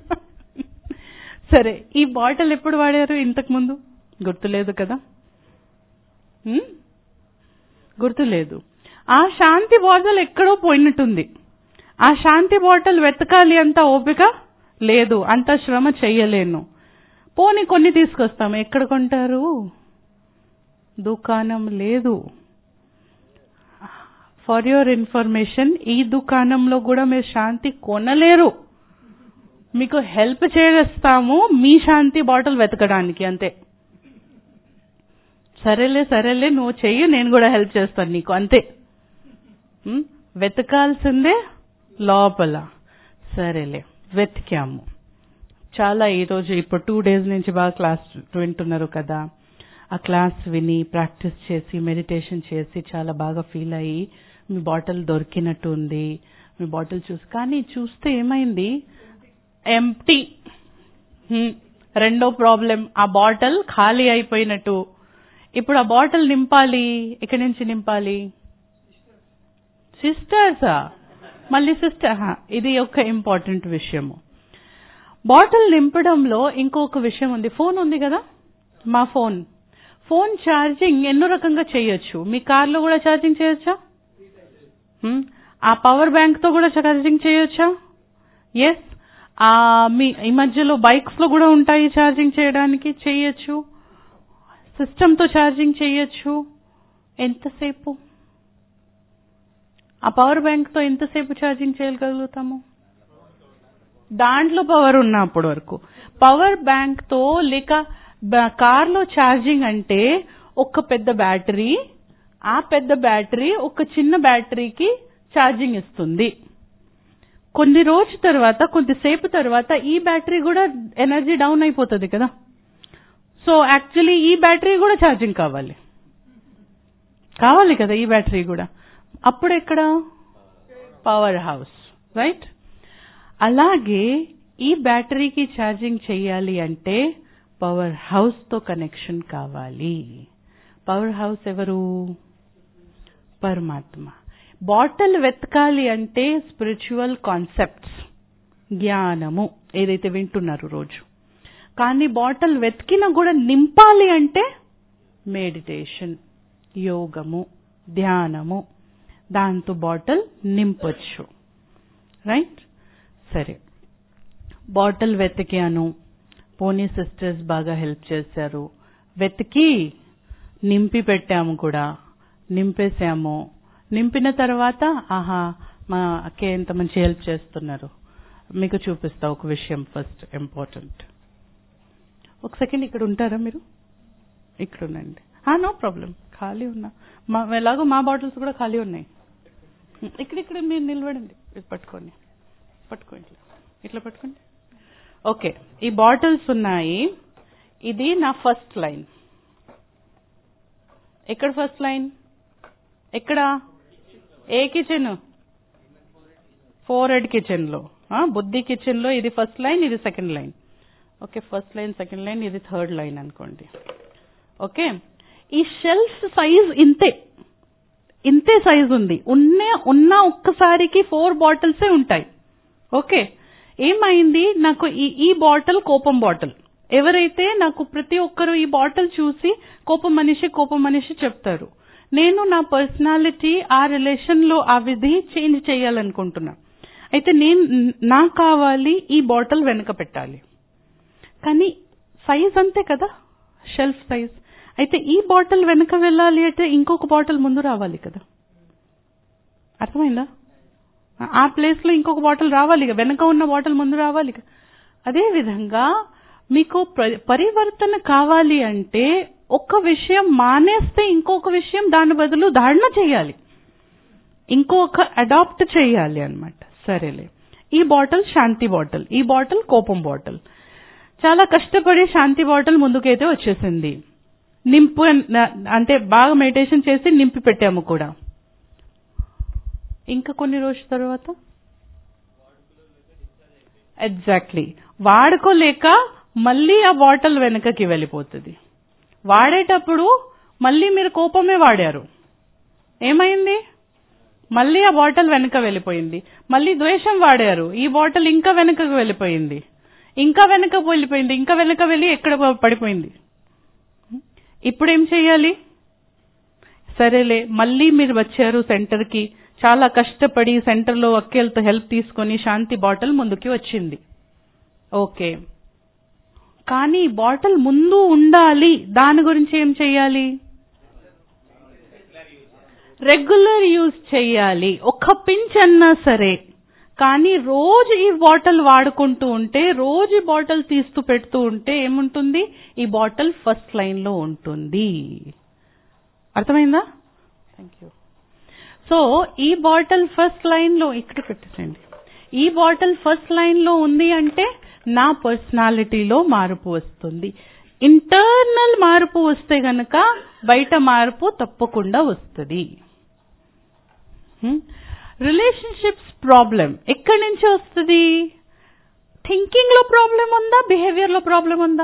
సరే ఈ బాటిల్ ఎప్పుడు వాడారు ఇంతకు ముందు గుర్తులేదు కదా హ్మ్? గుర్తులేదు ఆ శాంతి బాటిల్ ఎక్కడో పోయినట్టుంది ఆ శాంతి బాటిల్ వెతకాలి అంత ఓపిక లేదు అంత శ్రమ చెయ్యలేను పోనీ కొన్ని తీసుకొస్తాం ఎక్కడ కొంటారు దుకాణం లేదు ఫర్ యువర్ ఇన్ఫర్మేషన్ ఈ దుకాణంలో కూడా మీరు శాంతి కొనలేరు మీకు హెల్ప్ చేస్తాము మీ శాంతి బాటిల్ వెతకడానికి అంతే సరేలే సరేలే నువ్వు చెయ్యి నేను కూడా హెల్ప్ చేస్తాను నీకు అంతే ఉం? వెతకాల్సిందే లోపల సరేలే వెతికాము చాలా ఈరోజు ఇప్పుడు టూ డేస్ నుంచి బాగా క్లాస్ వింటున్నారు కదా ఆ క్లాస్ విని ప్రాక్టీస్ చేసి మెడిటేషన్ చేసి చాలా బాగా ఫీల్ అయ్యి మీ బాటిల్ దొరికినట్టు ఉంది మీ బాటిల్ చూసి కానీ చూస్తే ఏమైంది ఎంటీ రెండో ప్రాబ్లం ఆ బాటిల్ ఖాళీ అయిపోయినట్టు ఇప్పుడు ఆ బాటిల్ నింపాలి ఎక్కడి నుంచి నింపాలి సిస్టర్సా మళ్ళీ సిస్టర్ ఇది ఒక ఇంపార్టెంట్ విషయము బాటిల్ నింపడంలో ఇంకొక విషయం ఉంది ఫోన్ ఉంది కదా మా ఫోన్ ఫోన్ ఛార్జింగ్ ఎన్నో రకంగా చేయొచ్చు మీ కార్లో కూడా ఛార్జింగ్ చేయొచ్చా హ్మ్? ఆ పవర్ బ్యాంక్ తో కూడా ఛార్జింగ్ చేయొచ్చా ఎస్ ఆ మీ ఈ మధ్యలో బైక్స్ లో కూడా ఉంటాయి ఛార్జింగ్ చేయడానికి చేయొచ్చు సిస్టమ్ తో ఛార్జింగ్ చేయొచ్చు ఎంతసేపు ఆ పవర్ బ్యాంక్ తో ఎంతసేపు ఛార్జింగ్ చేయగలుగుతాము దాంట్లో పవర్ ఉన్నప్పటి వరకు పవర్ బ్యాంక్ తో లేక కార్ లో ఛార్జింగ్ అంటే ఒక పెద్ద బ్యాటరీ ఆ పెద్ద బ్యాటరీ ఒక చిన్న బ్యాటరీకి ఛార్జింగ్ ఇస్తుంది కొన్ని రోజు తర్వాత కొద్దిసేపు తర్వాత ఈ బ్యాటరీ కూడా ఎనర్జీ డౌన్ అయిపోతుంది కదా సో యాక్చువల్లీ ఈ బ్యాటరీ కూడా ఛార్జింగ్ కావాలి కావాలి కదా ఈ బ్యాటరీ కూడా అప్పుడు ఎక్కడ పవర్ హౌస్ రైట్ అలాగే ఈ బ్యాటరీకి ఛార్జింగ్ చేయాలి అంటే పవర్ హౌస్ తో కనెక్షన్ కావాలి పవర్ హౌస్ ఎవరు పరమాత్మ బాటిల్ వెతకాలి అంటే స్పిరిచువల్ కాన్సెప్ట్స్ జ్ఞానము ఏదైతే వింటున్నారు రోజు కానీ బాటిల్ వెతికినా కూడా నింపాలి అంటే మెడిటేషన్ యోగము ధ్యానము దాంతో బాటిల్ నింపొచ్చు రైట్ సరే బాటిల్ వెతికాను పోనీ సిస్టర్స్ బాగా హెల్ప్ చేశారు వెతికి నింపి పెట్టాము కూడా నింపేశాము నింపిన తర్వాత ఆహా మా అక్కే ఎంత మంచి హెల్ప్ చేస్తున్నారు మీకు చూపిస్తా ఒక విషయం ఫస్ట్ ఇంపార్టెంట్ ఒక సెకండ్ ఇక్కడ ఉంటారా మీరు ఇక్కడ ఉండండి నో ప్రాబ్లం ఖాళీ ఉన్నా మా ఎలాగో మా బాటిల్స్ కూడా ఖాళీ ఉన్నాయి ఇక్కడ ఇక్కడ మీరు నిలబడండి ఇది పట్టుకోండి పట్టుకోండి ఇట్లా పట్టుకోండి ఓకే ఈ బాటిల్స్ ఉన్నాయి ఇది నా ఫస్ట్ లైన్ ఎక్కడ ఫస్ట్ లైన్ ఎక్కడ ఏ కిచెన్ ఫోర్ హెడ్ కిచెన్ లో ఆ, బుద్ధి కిచెన్ లో ఇది ఫస్ట్ లైన్ ఇది second line okay first line second line ఇది థర్డ్ లైన్ అనుకోండి ఓకే ఈ షెల్ఫ్ సైజ్ ఇంతే ఇంతే సైజ్ ఉంది ఉన్న ఉన్న ఒక్కసారికి ఫోర్ బాటిల్సే ఉంటాయి ఓకే ఏమైంది నాకు ఈ ఈ బాటిల్ కోపం బాటిల్ ఎవరైతే నాకు ప్రతి ఒక్కరు ఈ బాటిల్ చూసి కోపం మనిషి కోపం మనిషి చెప్తారు నేను నా పర్సనాలిటీ ఆ రిలేషన్ లో ఆ విధి చేంజ్ చేయాలనుకుంటున్నా అయితే నేను నాకు కావాలి ఈ బాటిల్ వెనక పెట్టాలి కానీ సైజ్ అంతే కదా షెల్ఫ్ సైజ్ అయితే ఈ బాటిల్ వెనక వెళ్ళాలి అంటే ఇంకొక బాటిల్ ముందు రావాలి కదా అర్థమైందా ఆ ప్లేస్ లో ఇంకొక బాటిల్ రావాలి కదా, వెనక ఉన్న బాటిల్ ముందు రావాలి కదా. అదే విధంగా మీకు ప్ర- పరివర్తన కావాలి అంటే ఒక్క విషయం మానేస్తే ఇంకొక విషయం దాని బదులు ధారణ చేయాలి ఇంకొక అడాప్ట్ చేయాలి అన్నమాట సరేలే ఈ బాటిల్ శాంతి బాటిల్ ఈ బాటిల్ కోపం బాటిల్ చాలా కష్టపడి శాంతి బాటిల్ ముందుకైతే వచ్చేసింది నింపు అంటే బాగా మెడిటేషన్ చేసి నింపి పెట్టాము కూడా ఇంకా కొన్ని రోజుల తర్వాత ఎగ్జాక్ట్లీ వాడుకోలేక మళ్ళీ ఆ బాటిల్ వెనకకి వెళ్ళిపోతుంది వాడేటప్పుడు మళ్ళీ మీరు కోపమే వాడారు ఏమైంది మళ్ళీ ఆ బాటిల్ వెనక వెళ్ళిపోయింది మళ్ళీ ద్వేషం వాడారు ఈ బాటిల్ ఇంకా వెనకకు వెళ్ళిపోయింది ఇంకా వెనక వెళ్ళిపోయింది ఇంకా వెనక వెళ్ళి ఎక్కడ పడిపోయింది ఇప్పుడు ఏం చేయాలి సరేలే మళ్ళీ మీరు వచ్చారు సెంటర్కి చాలా కష్టపడి సెంటర్లో అక్కేలతో హెల్ప్ తీసుకొని శాంతి బాటిల్ ముందుకి వచ్చింది ఓకే కానీ బాటిల్ ముందు ఉండాలి దాని గురించి ఏం చేయాలి రెగ్యులర్ యూజ్ చేయాలి ఒక పించ్ అన్నా సరే కానీ రోజు ఈ బాటిల్ వాడుకుంటూ ఉంటే రోజు ఈ బాటిల్ తీస్తూ పెడుతూ ఉంటే ఏముంటుంది ఈ బాటిల్ ఫస్ట్ లైన్ లో ఉంటుంది అర్థమైందా థ్యాంక్ యూ సో ఈ బాటిల్ ఫస్ట్ లైన్ లో ఇక్కడ పెట్టేసండి ఈ బాటిల్ ఫస్ట్ లైన్ లో ఉంది అంటే నా పర్సనాలిటీలో మార్పు వస్తుంది ఇంటర్నల్ మార్పు వస్తే గనక బయట మార్పు తప్పకుండా వస్తుంది రిలేషన్షిప్స్ ప్రాబ్లం ఎక్కడి నుంచి వస్తుంది థింకింగ్ లో ప్రాబ్లం ఉందా బిహేవియర్ లో ప్రాబ్లం ఉందా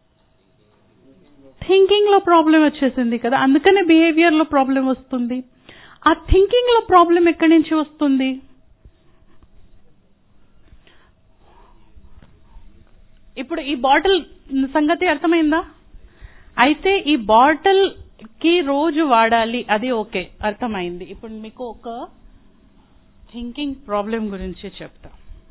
థింకింగ్ లో ప్రాబ్లం వచ్చేసింది కదా అందుకనే బిహేవియర్ లో ప్రాబ్లం వస్తుంది ఆ థింకింగ్ లో ప్రాబ్లం ఎక్కడి నుంచి వస్తుంది ఇప్పుడు ఈ బాటిల్ సంగతి అర్థమైందా అయితే ఈ బాటిల్ కి రోజు వాడాలి అది ఓకే అర్థమైంది ఇప్పుడు మీకు ఒక థింకింగ్ ప్రాబ్లం గురించి చెప్తా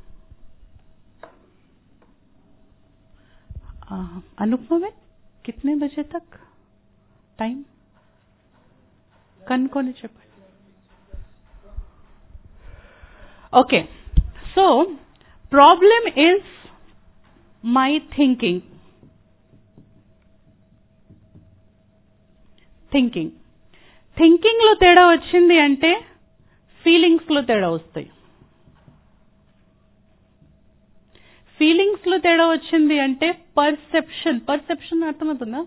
अनुपमा में कितने बजे तक टाइम కనుక్కొని చెప్పండి okay so problem is my thinking thinking thinking లో తేడా వచ్చింది అంటే ఫీలింగ్స్ లో తేడా వస్తాయి ఫీలింగ్స్ లో తేడా వచ్చింది అంటే పర్సెప్షన్ పర్సెప్షన్ అర్థమవుతుందా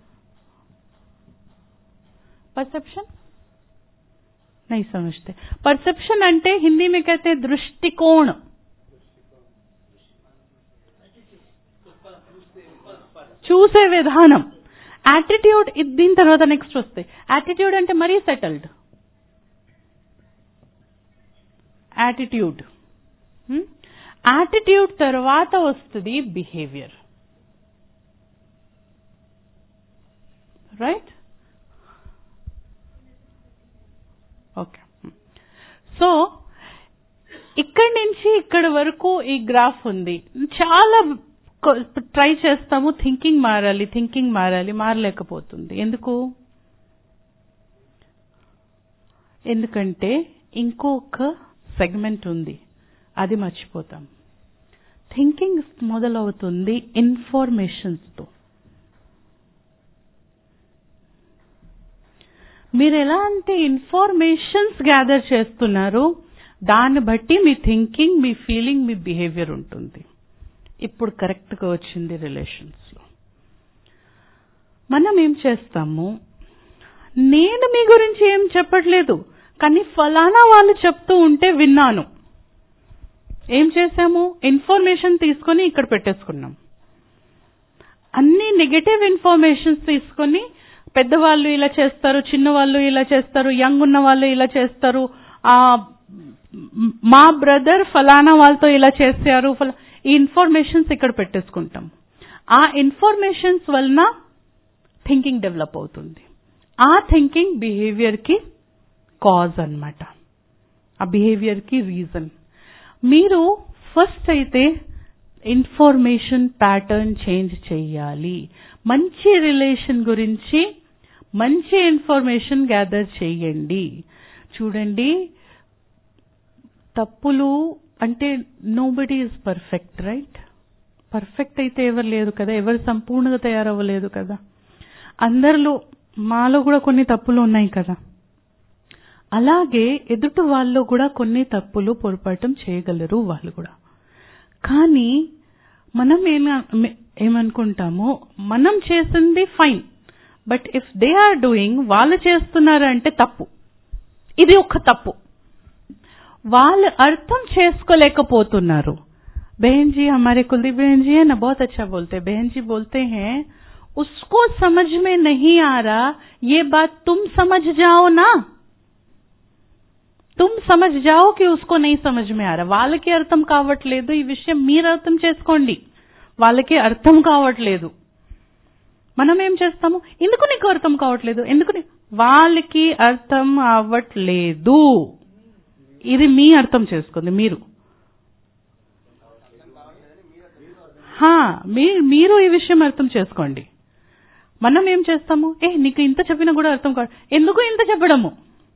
परसेप्शन नहीं समझते परसेप्शन అంటే हिंदी में कहते हैं दृष्टिकोण చూసే విధానం యాటిట్యూడ్ దీని తర్వాత నెక్స్ట్ వస్తాయి యాటిట్యూడ్ అంటే మరీ సెటిల్డ్ యాటిట్యూడ్ యాటిట్యూడ్ తర్వాత వస్తుంది బిహేవియర్ రైట్ ఓకే సో ఇక్కడి నుంచి ఇక్కడ వరకు ఈ గ్రాఫ్ ఉంది చాలా ట్రై చేస్తాము థింకింగ్ మారాలి థింకింగ్ మారాలి మారలేకపోతుంది ఎందుకు ఎందుకంటే ఇంకొక సెగ్మెంట్ ఉంది అది మర్చిపోతాం థింకింగ్ మొదలవుతుంది ఇన్ఫర్మేషన్స్తో మీరు ఎలాంటి ఇన్ఫర్మేషన్స్ గ్యాదర్ చేస్తున్నారు దాన్ని బట్టి మీ థింకింగ్ మీ ఫీలింగ్ మీ బిహేవియర్ ఉంటుంది ఇప్పుడు కరెక్ట్గా వచ్చింది రిలేషన్స్లో మనం ఏం చేస్తాము నేను మీ గురించి ఏం చెప్పట్లేదు కానీ ఫలానా వాళ్ళు చెప్తూ ఉంటే విన్నాను ఏం చేశాము ఇన్ఫర్మేషన్ తీసుకొని ఇక్కడ పెట్టేసుకున్నాం అన్ని నెగటివ్ ఇన్ఫర్మేషన్స్ తీసుకొని పెద్దవాళ్ళు ఇలా చేస్తారు చిన్నవాళ్ళు ఇలా చేస్తారు యంగ్ ఉన్న వాళ్ళు ఇలా చేస్తారు ఆ మా బ్రదర్ ఫలానా వాళ్ళతో ఇలా చేశారు ఈ ఇన్ఫర్మేషన్స్ ఇక్కడ పెట్టేసుకుంటాం ఆ ఇన్ఫర్మేషన్స్ వలన థింకింగ్ డెవలప్ అవుతుంది ఆ థింకింగ్ బిహేవియర్కి కాజ్ అనమాట ఆ బిహేవియర్కి రీజన్ మీరు ఫస్ట్ అయితే ఇన్ఫర్మేషన్ ప్యాటర్న్ చేంజ్ చేయాలి మంచి రిలేషన్ గురించి మంచి ఇన్ఫర్మేషన్ గ్యాదర్ చేయండి చూడండి తప్పులు అంటే nobody is perfect right perfect అయితే ఎవరు లేదు కదా ఎవరు సంపూర్ణంగా తయారవ్వలేదు కదా అందరిలో మాలో కూడా కొన్ని తప్పులు ఉన్నాయి కదా అలాగే ఎదుటి వాళ్ళు కూడా కొన్ని తప్పులు పొరపాటం చేయగలరు వాళ్ళు కూడా కానీ మనం ఏమనుకుంటామో మనం చేసింది fine but if they are doing వాళ్ళు చేస్తున్నారు అంటే తప్పు ఇది ఒక తప్పు వాళ్ళు అర్థం చేసుకోలేకపోతున్నారు बहन जी हमारे कुलदीप बहन जी है ना बहुत अच्छा बोलते हैं बहन जी बोलते हैं उसको समझ में नहीं आ रहा ये बात तुम समझ जाओ ना तुम समझ जाओ कि उसको नहीं समझ में आ रहा వాళ్ళకి అర్థం కావట్లేదు ఈ విషయం మీరు అర్థం చేసుకోండి వాళ్ళకి అర్థం కావట్లేదు మనం ఏం చేస్తాము ఎందుకు నీకు అర్థం కావట్లేదు ఎందుకు వాళ్ళకి అర్థం అవ్వట్లేదు ఇది మీ అర్థం చేసుకుంది మీరు హా, మీ- మీరు ఈ విషయం అర్థం చేసుకోండి మనం ఏం చేస్తాము ఏ నీకు ఇంత చెప్పినా కూడా అర్థం కాదు ఎందుకు ఇంత చెప్పడము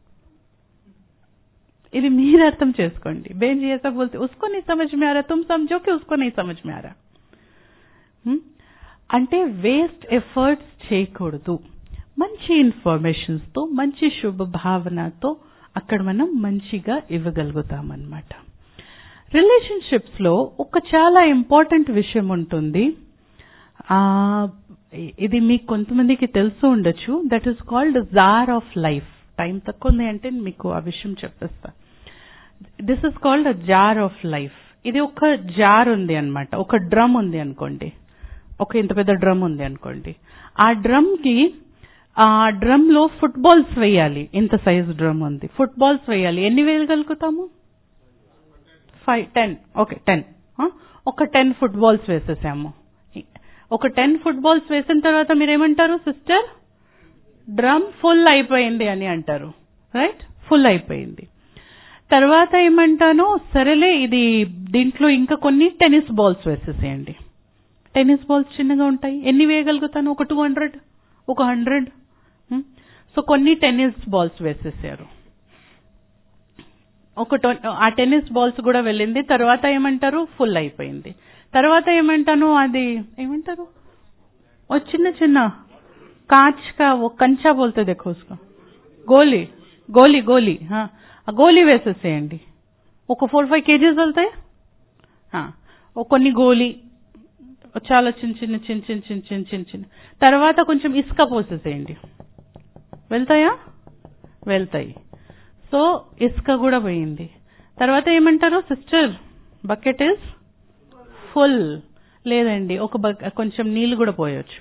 ఇది మీరు అర్థం చేసుకోండి బేన్ जी ऐसा बोलते उसको नहीं समझ में आ रहा तुम समझो कि उसको नहीं समझ में आ रहा హ్మ్? అంటే వేస్ట్ ఎఫర్ట్స్ చేయకూడదు మంచి ఇన్ఫర్మేషన్స్ తో మంచి శుభ భావనతో అక్కడ మనం మంచిగా ఇవ్వగలుగుతామన్నమాట రిలేషన్షిప్స్ లో ఒక చాలా ఇంపార్టెంట్ విషయం ఉంటుంది ఆ ఇది మీకు కొంతమందికి తెలుసు ఉండొచ్చు that is called jar of life time తక్కువ ఉంది అంటే మీకు ఆ విషయం చెప్పేస్తా this is called a jar of life ఇది ఒక జార్ ఉంది అన్నమాట ఒక డ్రమ్ ఉంది అనుకోండి ఒక ఇంత పెద్ద డ్రమ్ ఉంది అనుకోండి ఆ డ్రమ్ కి ఆ డ్రమ్ లో ఫుట్బాల్స్ వేయాలి ఇంత సైజ్ డ్రమ్ ఉంది ఫుట్బాల్స్ వేయాలి ఎన్ని వేయగలుగుతాము ఫైవ్ టెన్ ఓకే టెన్ ఒక టెన్ ఫుట్బాల్స్ వేసేసాము ఒక టెన్ ఫుట్బాల్స్ వేసిన తర్వాత మీరు ఏమంటారు సిస్టర్ డ్రమ్ ఫుల్ అయిపోయింది అని అంటారు రైట్ ఫుల్ అయిపోయింది తర్వాత ఏమంటాను సరేలే ఇది దీంట్లో ఇంకా కొన్ని టెన్నిస్ బాల్స్ వేసేసేయండి టెన్నిస్ బాల్స్ చిన్నగా ఉంటాయి ఎన్ని వేయగలుగుతాను ఒక టూ హండ్రెడ్ ఒక హండ్రెడ్ సో కొన్ని టెన్నిస్ బాల్స్ వేసేసారు ఒక టొ- ఆ టెన్నిస్ బాల్స్ కూడా వెళ్ళింది తర్వాత ఏమంటారు ఫుల్ అయిపోయింది తర్వాత ఏమంటాను అది ఏమంటారు ఓ చిన్న చిన్న కాచ్ కా ఓ కంచా బోల్తే देखो उसको గోలీ గోలీ గోలీ ఆ ఆ గోలీ వేసేసేయండి ఒక ఫోర్ ఫైవ్ కేజీస్ వెళ్తాయి ఆ, ఓ కొన్ని గోలీ చాలా చిన్న చిన్న చిన్న చిన్న చిన్న చిన్న చిన్న చిన్న తర్వాత కొంచెం ఇసుక పోసేసేయండి వెళ్తాయా వెళ్తాయి సో ఇసుక కూడా పోయింది తర్వాత ఏమంటారు సిస్టర్ బకెట్ ఇస్ ఫుల్ లేదండి ఒక బక్ కొంచెం నీళ్లు కూడా పోయొచ్చు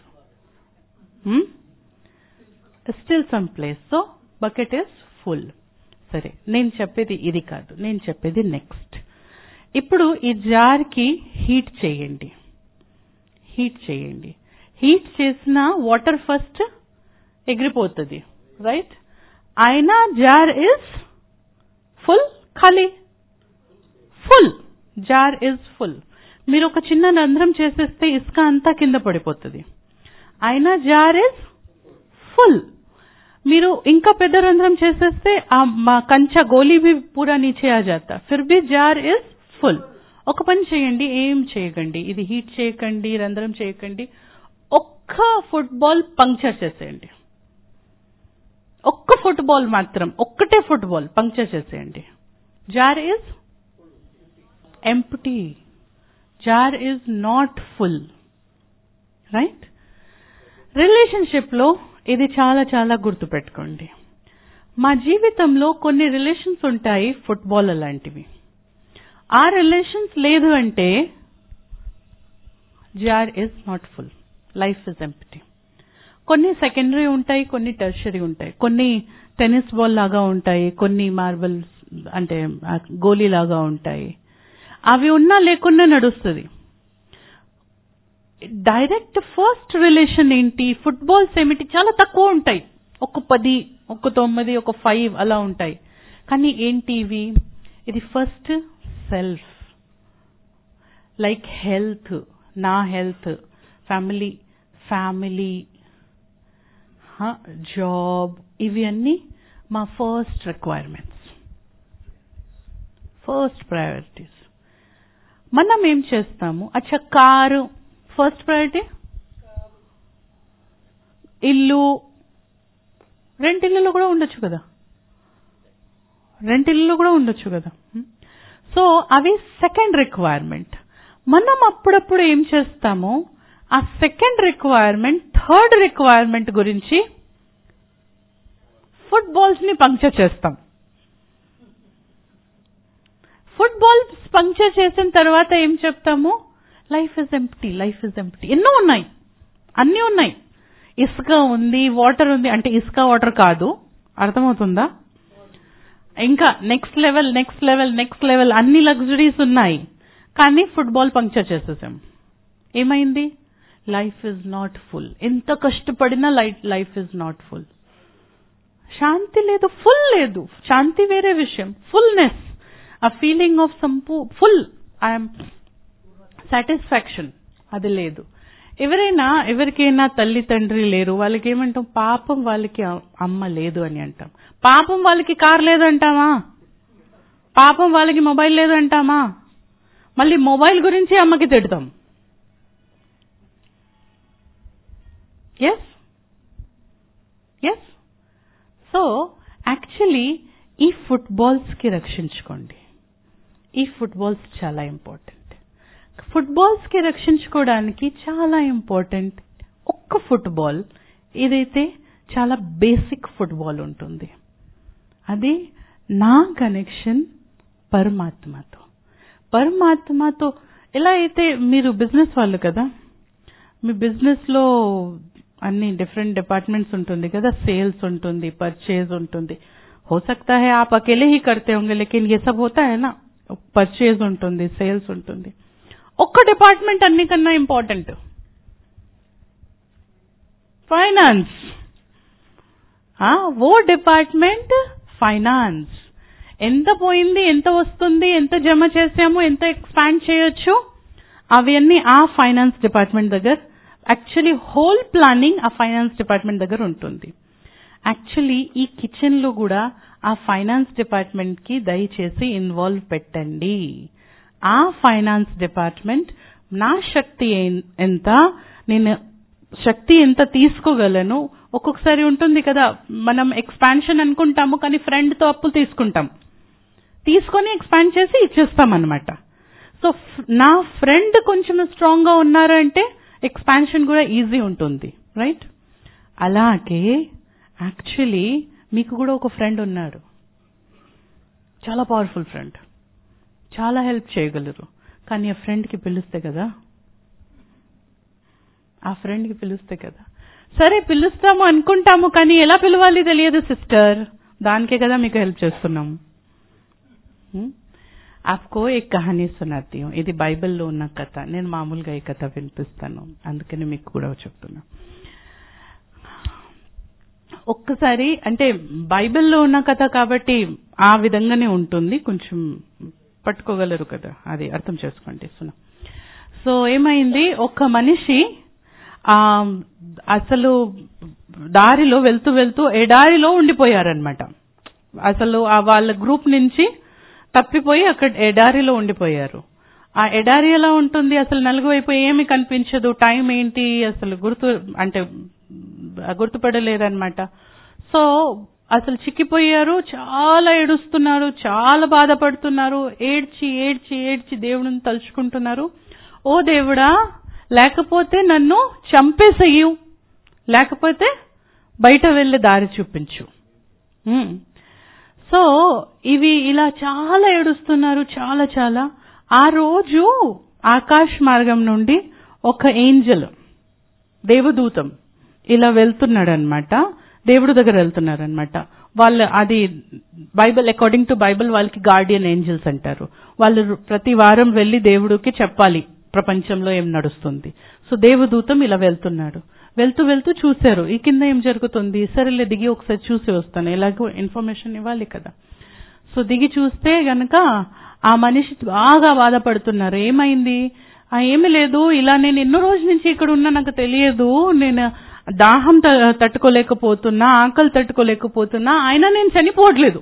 still some place so bucket is full సరే నేను చెప్పేది ఇది కాదు నేను చెప్పేది నెక్స్ట్ ఇప్పుడు ఈ జార్కి హీట్ చేయండి హీట్ చేయండి హీట్ చేసిన వాటర్ ఫస్ట్ ఎగిరిపోతుంది రైట్ అయినా జార్ ఇస్ ఫుల్ ఖాళీ ఫుల్ జార్ ఇస్ ఫుల్ మీరు ఒక చిన్న రంధ్రం చేసేస్తే ఇసుక అంతా కింద పడిపోతుంది అయినా జార్ ఇస్ ఫుల్ మీరు ఇంకా పెద్ద రంధ్రం చేసేస్తే ఆ మా కంచా గోలీ भी పూరా నీచే ఆ జాతా ఫిర్ भी జార్ ఇస్ ఫుల్ ఒక పని చేయండి ఏం చేయకండి ఇది హీట్ చేయకండి రంధ్రం చేయకండి ఒక్క ఫుట్బాల్ పంక్చర్ చేసేయండి ఒక్క ఫుట్బాల్ మాత్రం ఒక్కటే ఫుట్బాల్ పంక్చర్ చేసేయండి jar is empty jar is not full right relationship లో ఇది చాలా చాలా గుర్తుపెట్టుకోండి మా జీవితంలో కొన్ని రిలేషన్స్ ఉంటాయి ఫుట్బాల్ లాంటివి ఆ రిలేషన్స్ లేదు అంటే jar is not full life is empty కొన్ని సెకండరీ ఉంటాయి కొన్ని టెర్షరీ ఉంటాయి కొన్ని టెన్నిస్ బాల్ లాగా ఉంటాయి కొన్ని మార్బల్స్ అంటే ఆ గోలీ లాగా ఉంటాయి అవి ఉన్నా లేకున్నా నడుస్తుంది డైరెక్ట్ ఫస్ట్ రిలేషన్ ఏంటి ఫుట్బాల్స్ ఏమిటి చాలా తక్కువ ఉంటాయి ఒక పది ఒక తొమ్మిది ఒక ఫైవ్ అలా ఉంటాయి కానీ ఏంటి ఇవి ఇది ఫస్ట్ సెల్ఫ్ లైక్ హెల్త్ నా హెల్త్ ఫ్యామిలీ ఫ్యామిలీ జాబ్ ఇవి అన్నీ మా ఫస్ట్ రిక్వైర్మెంట్స్ ఫస్ట్ ప్రయారిటీస్ మనం ఏం చేస్తాము అచ్చా కారు ఫస్ట్ ప్రయారిటీ ఇల్లు రెంటిల్లులో కూడా ఉండొచ్చు కదా రెంటిల్లులో కూడా ఉండొచ్చు కదా సో అవి సెకండ్ రిక్వైర్మెంట్ మనం అప్పుడప్పుడు ఏం చేస్తాము ఆ సెకండ్ రిక్వైర్మెంట్ థర్డ్ రిక్వైర్మెంట్ గురించి ఫుట్బాల్స్ ని పంక్చర్ చేస్తాం ఫుట్బాల్స్ పంక్చర్ చేసిన తర్వాత ఏం చెప్తాము life is empty life is empty ఎన్నో ఉన్నాయి అన్నీ ఉన్నాయి ఇసుక ఉంది వాటర్ ఉంది అంటే ఇసుక వాటర్ కాదు అర్థమవుతుందా ఇంకా next level next level next level అన్ని లగ్జరీస్ ఉన్నాయి కానీ ఫుట్బాల్ పంక్చర్ చేసేసాం ఏమైంది లైఫ్ ఇస్ నాట్ ఫుల్ ఎంత కష్టపడినా life life is not full శాంతి లేదు ఫుల్ లేదు శాంతి వేరే విషయం ఫుల్నెస్ ఆ ఫీలింగ్ ఆఫ్ సంపూ ఫుల్ ఐఎమ్ సాటిస్ఫాక్షన్ అది లేదు ఎవరైనా ఎవరికైనా తల్లి తండ్రి లేరు వాళ్ళకి ఏమంటాం పాపం వాళ్ళకి అ- అమ్మ లేదు అని అంటాం పాపం వాళ్ళకి కార్ లేదు అంటామా పాపం వాళ్ళకి మొబైల్ లేదు అంటామా మళ్ళీ మొబైల్ గురించి అమ్మకి తిడతాం ఎస్ ఎస్ సో యాక్చువల్లీ ఈ ఫుట్బాల్స్కి రక్షించుకోండి ఈ ఫుట్బాల్స్ చాలా ఇంపార్టెంట్ ఫుట్బాల్స్కి రక్షించుకోవడానికి చాలా ఇంపార్టెంట్ ఒక్క ఫుట్బాల్ ఏదైతే చాలా బేసిక్ ఫుట్బాల్ ఉంటుంది అది నా కనెక్షన్ పరమాత్మతో పరమాత్మతో ఎలా అయితే మీరు బిజినెస్ వాళ్ళు కదా మీ బిజినెస్ లో అన్ని డిఫరెంట్ డిపార్ట్మెంట్స్ ఉంటుంది కదా సేల్స్ ఉంటుంది परचेज ఉంటుంది हो सकता है आप अकेले ही करते होंगे लेकिन ये सब होता है ना परचेज ఉంటుంది సేల్స్ ఉంటుంది ఒక్క డిపార్ట్మెంట్ అన్నికన్నా ఇంపార్టెంట్ ఫైనాన్స్ ఓ డిపార్ట్మెంట్ ఫైనాన్స్ ఎంత పోయింది ఎంత వస్తుంది ఎంత జమ చేసాము ఎంత ఎక్స్పాండ్ చేయొచ్చు అవన్నీ ఆ ఫైనాన్స్ డిపార్ట్మెంట్ దగ్గర యాక్చువల్లీ హోల్ ప్లానింగ్ ఆ ఫైనాన్స్ డిపార్ట్మెంట్ దగ్గర ఉంటుంది యాక్చువల్లీ ఈ కిచెన్ లో కూడా ఆ ఫైనాన్స్ డిపార్ట్మెంట్ కి దయచేసి ఇన్వాల్వ్ పెట్టండి ఆ ఫైనాన్స్ డిపార్ట్మెంట్ నా శక్తి ఎన్- ఎంత నేను శక్తి ఎంత తీసుకోగలను ఒక్కొక్కసారి ఉంటుంది కదా మనం ఎక్స్పాన్షన్ అనుకుంటాము కానీ ఫ్రెండ్ తో అప్పులు తీసుకుంటాం తీసుకొని ఎక్స్పాండ్ చేసి ఇచ్చేస్తాం అనమాట సో ఫ్- నా ఫ్రెండ్ కొంచెం స్ట్రాంగ్ గా ఉన్నారు అంటే ఎక్స్పాన్షన్ కూడా ఈజీ ఉంటుంది రైట్ అలాగే యాక్చువల్లీ మీకు కూడా ఒక ఫ్రెండ్ ఉన్నారు చాలా పవర్ఫుల్ ఫ్రెండ్ చాలా హెల్ప్ చేయగలరు కానీ ఆ ఫ్రెండ్కి పిలుస్తే కదా ఆ ఫ్రెండ్కి పిలుస్తే కదా సరే పిలుస్తాము అనుకుంటాము కానీ ఎలా పిలవాలి తెలియదు సిస్టర్ దానికే కదా మీకు హెల్ప్ చేస్తున్నాము హ్మ్? आपको एक कहानी सुनाती हूँ ఇది బైబిల్లో ఉన్న కథ నేను మామూలుగా ఈ కథ వినిపిస్తాను అందుకని మీకు కూడా చెప్తున్నా ఒక్కసారి అంటే బైబిల్లో ఉన్న కథ కాబట్టి ఆ విధంగానే ఉంటుంది కొంచెం పట్టుకోగలరు కదా అది అర్థం చేసుకోండి సునా సో ఏమైంది ఒక మనిషి ఆ అసలు దారిలో వెళ్తూ వెళ్తూ ఎడారిలో ఉండిపోయారనమాట అసలు ఆ వాళ్ళ గ్రూప్ నుంచి తప్పిపోయి అక్కడ ఎడారిలో ఉండిపోయారు ఆ ఎడారి ఎలా ఉంటుంది అసలు నలుగు వైపు ఏమి కనిపించదు టైం ఏంటి అసలు గుర్తు అంటే గుర్తుపడలేదన్నమాట సో అసలు చిక్కిపోయారు చాలా ఏడుస్తున్నారు చాలా బాధపడుతున్నారు ఏడ్చి ఏడ్చి ఏడ్చి దేవుడిని తలుచుకుంటున్నారు ఓ దేవుడా లేకపోతే నన్ను చంపేసెయ్యు లేకపోతే బయట వెళ్ళి దారి చూపించు ఉమ్. సో ఇవి ఇలా చాలా ఏడుస్తున్నారు చాలా చాలా ఆ రోజు ఆకాశ్ మార్గం నుండి ఒక ఏంజల్ దేవదూతం ఇలా వెళ్తున్నాడనమాట దేవుడు దగ్గర వెళ్తున్నారనమాట వాళ్ళు అది బైబిల్ అకార్డింగ్ టు బైబిల్ వాళ్ళకి గార్డియన్ ఏంజల్స్ అంటారు వాళ్ళు ప్రతి వారం వెళ్లి దేవుడికి చెప్పాలి ప్రపంచంలో ఏం నడుస్తుంది సో దేవదూతం ఇలా వెళ్తున్నాడు వెళ్తూ వెళ్తూ చూశారు ఈ కింద ఏం జరుగుతుంది సరేలే దిగి ఒకసారి చూసి వస్తాను ఎలాగో ఇన్ఫర్మేషన్ ఇవ్వాలి కదా సో దిగి చూస్తే గనక ఆ మనిషి బాగా బాధపడుతున్నారు ఏమైంది ఆ ఏమి లేదు ఇలా నేను ఎన్నో రోజుల నుంచి ఇక్కడ ఉన్నా నాకు తెలియదు నేను దాహం త- తట్టుకోలేకపోతున్నా ఆకలి తట్టుకోలేకపోతున్నా అయినా నేను చనిపోవట్లేదు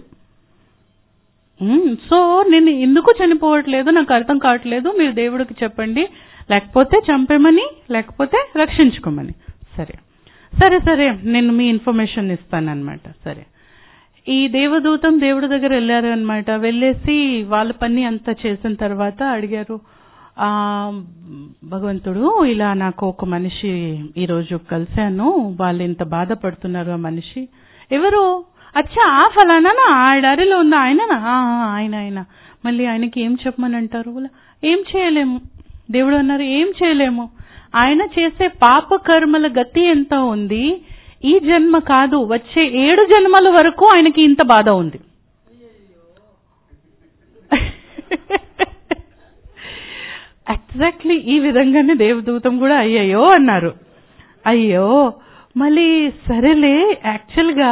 మ్మ్. సో నేను ఎందుకు చనిపోవట్లేదు నాకు అర్థం కావట్లేదు మీరు దేవుడికి చెప్పండి లేకపోతే చంపేమని లేకపోతే రక్షించుకోమని సరే సరే సరే నేను మీ ఇన్ఫర్మేషన్ ఇస్తానన్నమాట సరే ఈ దేవదూతం దేవుడి దగ్గర వెళ్ళారు అనమాట వెళ్ళేసి వాళ్ళ పని అంతా చేసిన తర్వాత అడిగారు ఆ భగవంతుడు ఇలా నాకు ఒక మనిషి ఈ రోజు కలిశాను వాళ్ళు ఇంత బాధపడుతున్నారు ఆ మనిషి ఎవరు అచ్చా ఆ ఫలానా ఆ ఎడారిలో ఉన్న ఆయననా ఆ, ఆ, ఆయన ఆయన మళ్ళీ ఆయనకి ఏం చెప్పమని అంటారు వాళ్ళ, ఏం చేయలేము దేవుడు అన్నారు ఏం చేయలేము ఆయన చేసే పాప కర్మల గతి ఎంత ఉంది ఈ జన్మ కాదు వచ్చే ఏడు జన్మల వరకు ఆయనకి ఇంత బాధ ఉంది ఎగ్జాక్ట్లీ ఈ విధంగానే దేవదూతం కూడా అయ్యాయో అన్నారు అయ్యో మళ్ళీ సరేలే యాక్చువల్ గా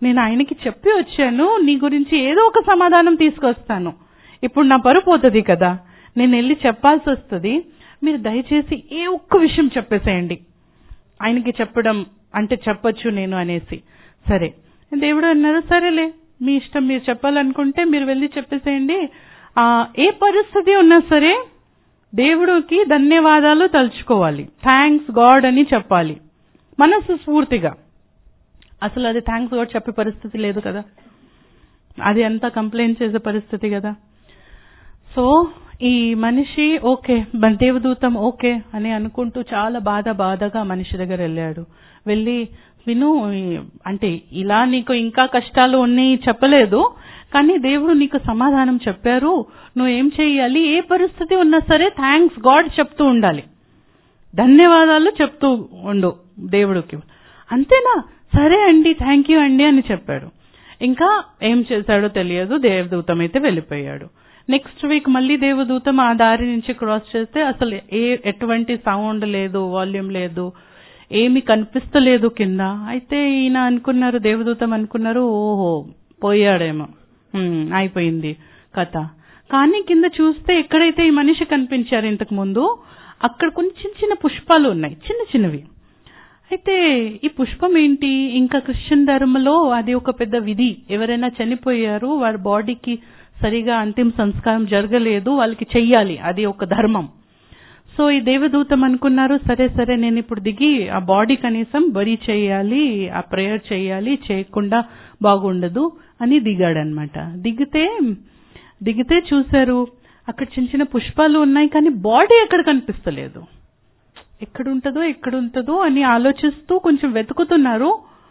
నేను ఆయనకి చెప్పి వచ్చాను నీ గురించి ఏదో ఒక సమాధానం తీసుకొస్తాను ఇప్పుడు నా పరువు పోతుంది కదా నేను వెళ్ళి చెప్పాల్సి వస్తుంది మీరు దయచేసి ఏ ఒక్క విషయం చెప్పేసేయండి ఆయనకి చెప్పడం అంటే చెప్పొచ్చు నేను అనేసి సరే దేవుడు అన్నారు సరేలే మీ ఇష్టం మీరు చెప్పాలనుకుంటే మీరు వెళ్ళి చెప్పేసేయండి ఆ, ఏ పరిస్థితి ఉన్నా సరే దేవుడికి ధన్యవాదాలు తలుచుకోవాలి థ్యాంక్స్ గాడ్ అని చెప్పాలి మనసు స్ఫూర్తిగా అసలు అది థ్యాంక్స్ గాడ్ చెప్పే పరిస్థితి లేదు కదా అది అంతా కంప్లైంట్ చేసే పరిస్థితి కదా సో ఈ మనిషి ఓకే మన దేవదూతం ఓకే అని అనుకుంటూ చాలా బాధ బాధగా మనిషి దగ్గర వెళ్ళాడు వెళ్ళి విను ఈ- అంటే ఇలా నీకు ఇంకా కష్టాలు ఉన్నాయి చెప్పలేదు కానీ దేవుడు నీకు సమాధానం చెప్పారు నువ్వు ఏం చేయాలి ఏ పరిస్థితి ఉన్నా సరే థ్యాంక్స్ గాడ్ చెప్తూ ఉండాలి ధన్యవాదాలు చెప్తూ ఉండు దేవుడికి అంతేనా సరే అండి థ్యాంక్ యూ అండి అని చెప్పాడు ఇంకా ఏం చేశాడో తెలియదు దేవదూతం అయితే వెళ్ళిపోయాడు నెక్స్ట్ వీక్ మళ్ళీ దేవదూతం ఆ దారి నుంచి క్రాస్ చేస్తే అసలు ఏ ఎటువంటి సౌండ్ లేదు వాల్యూమ్ లేదు ఏమి కనిపిస్తలేదు కింద అయితే ఈయన అనుకున్నారు దేవదూతం అనుకున్నారు ఓహో పోయాడేమో హ్మ్, అయిపోయింది కథ కానీ కింద చూస్తే ఎక్కడైతే ఈ మనిషి కనిపించారు ఇంతకు ముందు అక్కడ కొంచెం చిన్న చిన్న పుష్పాలు ఉన్నాయి చిన్న చిన్నవి అయితే ఈ పుష్పం ఏంటి ఇంకా క్రిస్టియన్ ధర్మంలో అది ఒక పెద్ద విధి ఎవరైనా చనిపోయారు వారి బాడీకి సరిగా అంతిమ సంస్కారం జరగలేదు వాళ్ళకి చెయ్యాలి అది ఒక ధర్మం సో ఈ దేవదూతం అనుకున్నారు సరే సరే నేను ఇప్పుడు దిగి ఆ బాడీ కనీసం బరీ చేయాలి ఆ ప్రేయర్ చేయాలి చేయకుండా బాగుండదు అని దిగాడనమాట దిగితే దిగితే చూశారు అక్కడ చిన్న చిన్న పుష్పాలు ఉన్నాయి కానీ బాడీ ఎక్కడ కనిపిస్తలేదు ఎక్కడుంటదో ఎక్కడుంటదో అని ఆలోచిస్తూ కొంచెం వెతుకుతున్నారు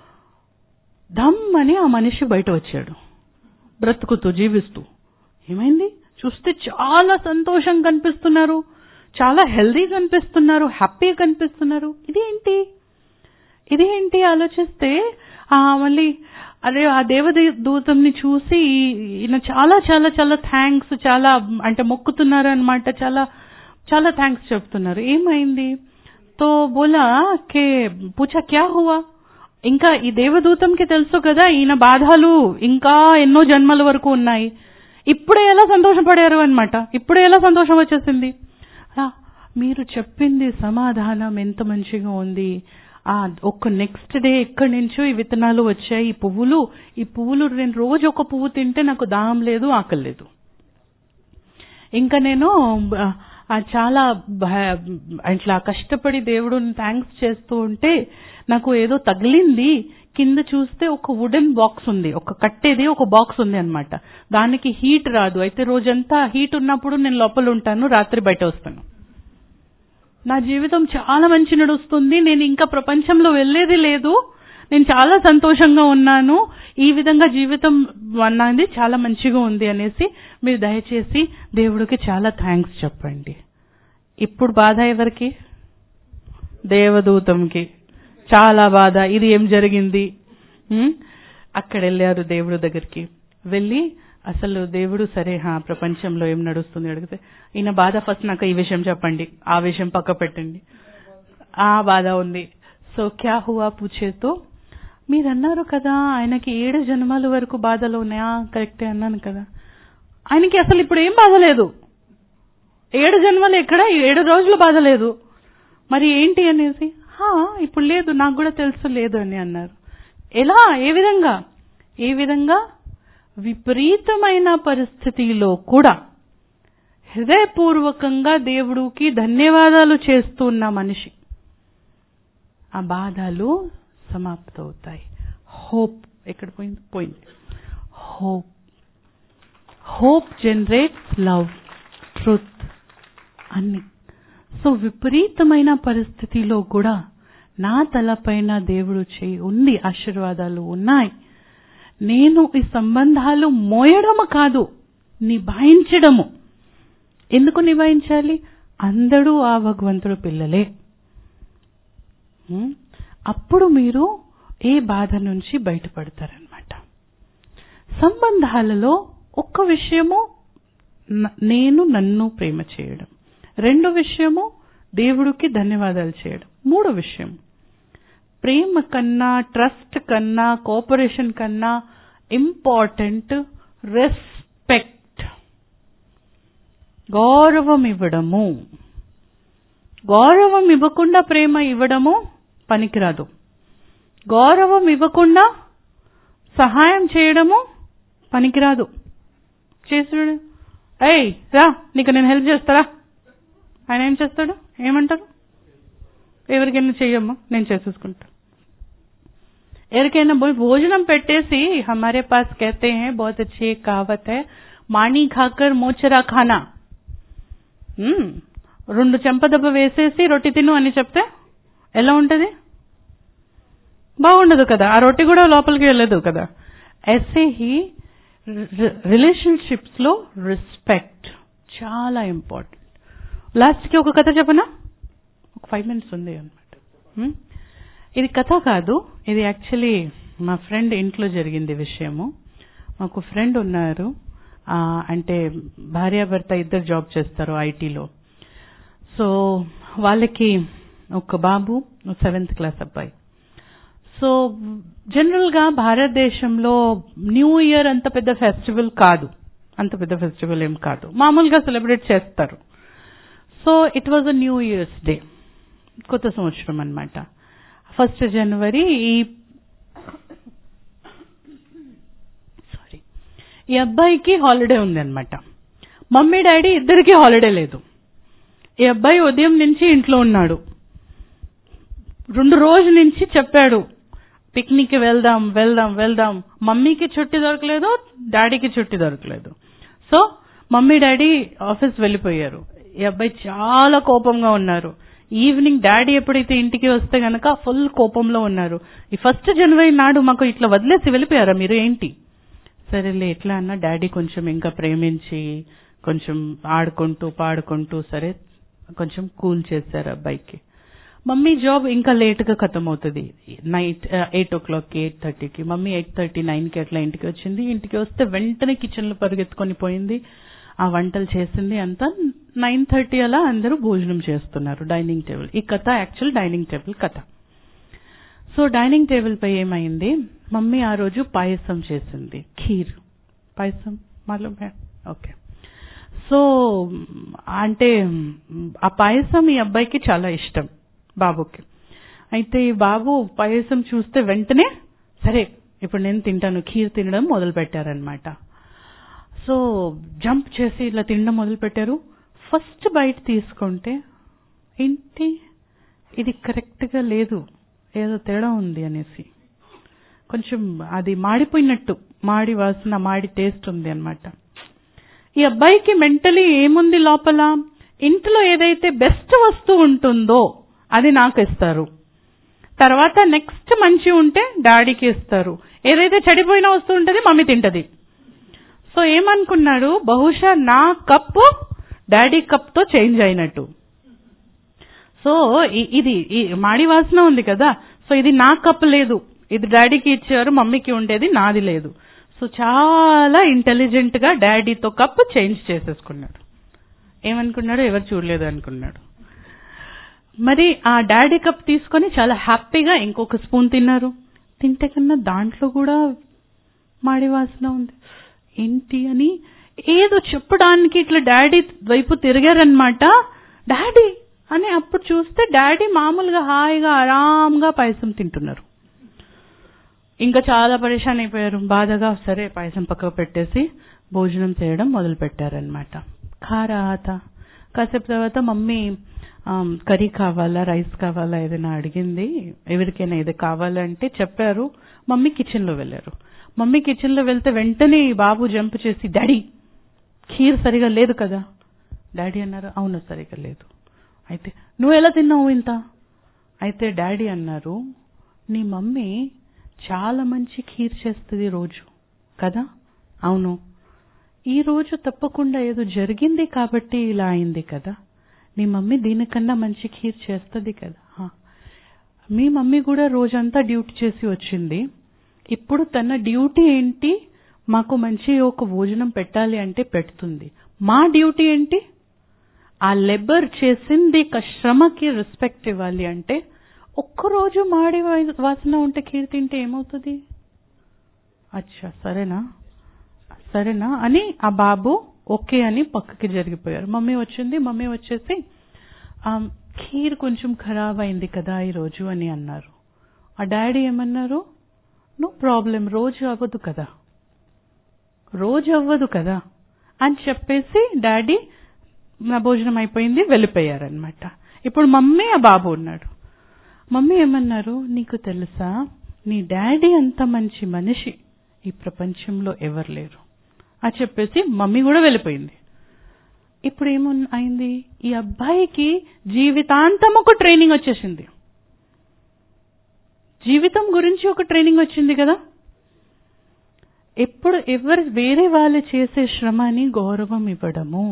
ధమ్ అని ఆ మనిషి బయట వచ్చాడు బ్రతుకుతూ జీవిస్తూ ఏమైంది చూస్తే చాలా సంతోషం కనిపిస్తున్నారు చాలా హెల్దీ కనిపిస్తున్నారు హ్యాపీ కనిపిస్తున్నారు ఇదేంటి ఇదేంటి ఆలోచిస్తే ఆ మళ్ళీ అదే ఆ దేవదూతంని చూసి ఈయన చాలా చాలా చాలా థ్యాంక్స్ చాలా అంటే మొక్కుతున్నారు అనమాట చాలా చాలా థ్యాంక్స్ చెప్తున్నారు ఏమైంది తో బోలా కే పూచా క్యా హువా ఇంకా ఈ దేవదూతంకి తెలుసు కదా ఈయన బాధలు ఇంకా ఎన్నో జన్మల వరకు ఉన్నాయి ఇప్పుడే ఎలా సంతోషపడారు అనమాట ఇప్పుడే ఎలా సంతోషం వచ్చేసింది "ఆ, మీరు చెప్పింది సమాధానం ఎంత మంచిగా ఉంది ఆ ఒక్క నెక్స్ట్ డే ఎక్కడి నుంచో ఈ విత్తనాలు వచ్చాయి ఈ పువ్వులు ఈ పువ్వులు నేను రోజు ఒక పువ్వు తింటే నాకు దాహం లేదు ఆకలి లేదు ఇంకా నేను ఆ, ఆ, చాలా భ- ఇట్లా కష్టపడి దేవుడిని థ్యాంక్స్ చేస్తూ ఉంటే నాకు ఏదో తగిలింది కింద చూస్తే ఒక వుడెన్ బాక్స్ ఉంది ఒక కట్టేది ఒక బాక్స్ ఉంది అన్నమాట దానికి హీట్ రాదు అయితే రోజంతా హీట్ ఉన్నప్పుడు నేను లోపల ఉంటాను రాత్రి బయట వస్తాను నా జీవితం చాలా మంచి నడుస్తుంది నేను ఇంకా ప్రపంచంలో వెళ్ళేది లేదు నేను చాలా సంతోషంగా ఉన్నాను ఈ విధంగా జీవితం అన్నది చాలా మంచిగా ఉంది అనేసి మీరు దయచేసి దేవుడికి చాలా థ్యాంక్స్ చెప్పండి ఇప్పుడు బాధ ఎవరికి దేవదూతంకి చాలా బాధ ఇది ఏం జరిగింది ఉం? అక్కడ వెళ్ళారు దేవుడు దగ్గరికి వెళ్ళి అసలు దేవుడు సరే హా ప్రపంచంలో ఏం నడుస్తుంది అడిగితే ఈయన బాధ ఫస్ట్ నాకు ఈ విషయం చెప్పండి ఆ విషయం పక్క పెట్టండి ఆ బాధ ఉంది సో క్యా హువా పూచేతో మీరు అన్నారు కదా ఆయనకి ఏడు జన్మల వరకు బాధలు ఉన్నాయా కరెక్టే అన్నాను కదా ఆయనకి అసలు ఇప్పుడు ఏం బాధ లేదు ఏడు జన్మలు ఎక్కడ ఏడు రోజులు బాధ లేదు మరి ఏంటి అనేసి "హా, ఇప్పుడు లేదు నాకు కూడా తెలుసు లేదు అని అన్నారు ఎలా ఏ విధంగా ఏ విధంగా విపరీతమైన పరిస్థితిలో కూడా హృదయపూర్వకంగా దేవుడికి ధన్యవాదాలు చేస్తున్న మనిషి ఆ బాధలు సమాప్తవుతాయి హోప్ ఎక్కడ పోయింది పోయింది hope hope generates love truth అన్ని సో విపరీతమైన పరిస్థితిలో కూడా నా తలపైన దేవుడు చేయి ఉంది ఆశీర్వాదాలు ఉన్నాయి నేను ఈ సంబంధాలు మోయడము కాదు నిభాయించడము ఎందుకు నిభాయించాలి అందరూ ఆ భగవంతుడు పిల్లలే ఉం? అప్పుడు మీరు ఏ బాధ నుంచి బయటపడతారనమాట సంబంధాలలో ఒక్క విషయము న- నేను నన్ను ప్రేమ చేయడం రెండో విషయము దేవుడికి ధన్యవాదాలు చేయడం మూడో విషయం ప్రేమ కన్నా ట్రస్ట్ కన్నా కోఆపరేషన్ కన్నా ఇంపార్టెంట్ రెస్పెక్ట్ గౌరవం ఇవ్వడము గౌరవం ఇవ్వకుండా ప్రేమ ఇవ్వడము పనికిరాదు గౌరవం ఇవ్వకుండా సహాయం చేయడము పనికిరాదు చేసి ఏయ్ రా నీకు నేను హెల్ప్ చేస్తారా ఆయన ఏం చేస్తాడు ఏమంటారు ఎవరికైనా చెయ్యమ్మా నేను చేసేసుకుంటా ఎవరికైనా పోయి భోజనం పెట్టేసి హమారే పాస్ कहते हैं बहुत अच्छी एक कहावत है మాణి ఖాకర్ మోచరా ఖానా మ్మ్. రెండు చెంపదెబ్బ వేసేసి రొట్టి తిను అని చెప్తే ఎలా ఉంటది బాగుండదు కదా ఆ రొట్టి కూడా లోపలికి వెళ్ళదు కదా ऐसे ही రిలేషన్షిప్స్ లో రెస్పెక్ట్ చాలా ఇంపార్టెంట్ లాస్ట్ కి ఒక కథ చెప్పనా ఒక ఫైవ్ మినిట్స్ ఉంది అనమాట ఇది కథ కాదు ఇది యాక్చువల్లీ మా ఫ్రెండ్ ఇంట్లో జరిగింది విషయము మాకు ఫ్రెండ్ ఉన్నారు ఆ, అంటే భార్యాభర్త ఇద్దరు జాబ్ చేస్తారు ఐటీలో సో వాళ్ళకి ఒక బాబు సెవెంత్ క్లాస్ అబ్బాయి సో జనరల్ గా భారతదేశంలో న్యూ ఇయర్ అంత పెద్ద ఫెస్టివల్ కాదు అంత పెద్ద ఫెస్టివల్ ఏం కాదు మామూలుగా సెలబ్రేట్ చేస్తారు so it was a new year's day కొత్త సంవత్సరం అన్నమాట ఫస్ట్ జనవరి ఈ సారీ ఈ అబ్బాయికి హాలిడే ఉంది అనమాట మమ్మీ డాడీ ఇద్దరికి హాలిడే లేదు ఈ అబ్బాయి ఉదయం నుంచి ఇంట్లో ఉన్నాడు రెండు రోజుల నుంచి చెప్పాడు పిక్నిక్ వెళ్దాం వెళ్దాం వెళ్దాం మమ్మీకి చుట్టి దొరకలేదు డాడీకి చుట్టి దొరకలేదు సో మమ్మీ డాడీ ఆఫీస్ వెళ్ళిపోయారు ఈ అబ్బాయి చాలా కోపంగా ఉన్నారు ఈవినింగ్ డాడీ ఎప్పుడైతే ఇంటికి వస్తే గనక ఫుల్ కోపంలో ఉన్నారు ఈ ఫస్ట్ జనవరి నాడు మాకు ఇట్లా వదిలేసి వెళ్ళిపోయారా మీరు ఏంటి సరేలే ఎట్లా అన్నా డాడీ కొంచెం ఇంకా ప్రేమించి కొంచెం ఆడుకుంటూ పాడుకుంటూ సరే కొంచెం కూల్ చేశారు అబ్బాయికి మమ్మీ జాబ్ ఇంకా లేట్ గా ఖతం అవుతుంది night eight o'clock eight థర్టీకి మమ్మీ ఎయిట్ థర్టీ నైన్ కి అట్లా ఇంటికి వచ్చింది ఇంటికి వస్తే వెంటనే కిచెన్ లో పరిగెత్తుకొని పోయింది ఆ వంటలు చేసింది అంతా నైన్ థర్టీ అలా అందరూ భోజనం చేస్తున్నారు డైనింగ్ టేబుల్ ఈ కథ యాక్చువల్ డైనింగ్ టేబుల్ కథ సో డైనింగ్ టేబుల్ పై ఏమైంది మమ్మీ ఆ రోజు పాయసం చేసింది ఖీర్ పాయసం మాలూమ్ హై ఓకే సో అంటే ఆ పాయసం ఈ అబ్బాయికి చాలా ఇష్టం బాబుకి అయితే ఈ బాబు పాయసం చూస్తే వెంటనే సరే ఇప్పుడు నేను తింటాను ఖీర్ తినడం మొదలు పెట్టారనమాట సో జంప్ చేసి ఇట్లా తినడం మొదలు పెట్టారు ఫస్ట్ బయట తీసుకుంటే ఏంటి ఇది కరెక్ట్ గా లేదు ఏదో తేడా ఉంది అనేసి కొంచెం అది మాడిపోయినట్టు మాడి వాసన మాడి టేస్ట్ ఉంది అన్నమాట ఈ అబ్బాయికి మెంటలీ ఏముంది లోపల ఇంట్లో ఏదైతే బెస్ట్ వస్తువు ఉంటుందో అది నాకు ఇస్తారు తర్వాత నెక్స్ట్ మంచి ఉంటే డాడీకి ఇస్తారు ఏదైతే చెడిపోయిన వస్తువు ఉంటుంది మమ్మీ తింటది సో ఏమనుకున్నాడు బహుశా నా కప్పు డాడీ కప్ తో చేంజ్ అయినట్టు సో ఇ- ఇది ఈ మాడి వాసన ఉంది కదా సో ఇది నా కప్ లేదు ఇది డాడీకి ఇచ్చారు మమ్మీకి ఉండేది నాది లేదు సో చాలా ఇంటెలిజెంట్ గా డాడీతో కప్ చేంజ్ చేసేసుకున్నాడు ఏమనుకున్నాడు ఎవరు చూడలేదు అనుకున్నాడు మరి ఆ డాడీ కప్ తీసుకొని చాలా హ్యాపీగా ఇంకొక స్పూన్ తిన్నారు తింటే కన్నా దాంట్లో కూడా మాడి వాసన ఉంది ఏంటి అని ఏదో చెప్పడానికి ఇట్లా డాడీ వైపు తిరిగారనమాట డాడీ అని అప్పుడు చూస్తే డాడీ మామూలుగా హాయిగా ఆరాంగా పాయసం తింటున్నారు ఇంకా చాలా పరేషాన్ అయిపోయారు బాధగా సరే పాయసం పక్కకు పెట్టేసి భోజనం చేయడం మొదలు పెట్టారనమాట ఖారాత కాసేపు తర్వాత మమ్మీ ఆమ్, కర్రీ కావాలా రైస్ కావాలా ఏదైనా అడిగింది ఎవరికైనా ఏది కావాలంటే చెప్పారు మమ్మీ కిచెన్ లో వెళ్ళారు మమ్మీ కిచెన్ లో వెళ్తే వెంటనే ఈ బాబు జంప్ చేసి డాడీ ఖీర్ సరిగా లేదు కదా డాడీ అన్నారు అవును సరిగా లేదు అయితే నువ్వు ఎలా తిన్నావు ఇంత అయితే డాడీ అన్నారు నీ మమ్మీ చాలా మంచి ఖీర్ చేస్తుంది రోజు కదా అవును ఈ రోజు తప్పకుండా ఏదో జరిగింది కాబట్టి ఇలా అయింది కదా నీ మమ్మీ దీనికన్నా మంచి ఖీర్ చేస్తుంది కదా "హా." మీ మమ్మీ కూడా రోజంతా డ్యూటీ చేసి వచ్చింది ఇప్పుడు తన డ్యూటీ ఏంటి మాకు మంచి ఒక భోజనం పెట్టాలి అంటే పెడుతుంది మా డ్యూటీ ఏంటి ఆ లెబర్ చేసింది ఒక శ్రమకి రెస్పెక్ట్ ఇవ్వాలి అంటే ఒక్కరోజు మాడి వా- వాసన ఉంటే కీర్ తింటే ఏమవుతుంది అచ్చా సరేనా సరేనా అని ఆ బాబు ఓకే అని పక్కకి జరిగిపోయారు మమ్మీ వచ్చింది మమ్మీ వచ్చేసి "ఆ, ఖీర్ కొంచెం ఖరాబ్ అయింది కదా ఈరోజు అని అన్నారు ఆ డాడీ ఏమన్నారు నో ప్రాబ్లం రోజు అవ్వదు కదా రోజు అవ్వదు కదా అని చెప్పేసి డాడీ నా భోజనం అయిపోయింది వెళ్ళిపోయారనమాట ఇప్పుడు మమ్మీ ఆ బాబు ఉన్నాడు మమ్మీ ఏమన్నారు నీకు తెలుసా నీ డాడీ అంత మంచి మనిషి ఈ ప్రపంచంలో ఎవరు లేరు అని చెప్పేసి మమ్మీ కూడా వెళ్ళిపోయింది ఇప్పుడు ఏమో అయింది ఈ అబ్బాయికి జీవితాంతం ఒక ట్రైనింగ్ వచ్చేసింది జీవితం గురించి ఒక ట్రైనింగ్ వచ్చింది కదా ఎప్పుడు ఎవరు వేరే వాళ్ళు చేసే శ్రమని గౌరవం ఇవ్వడము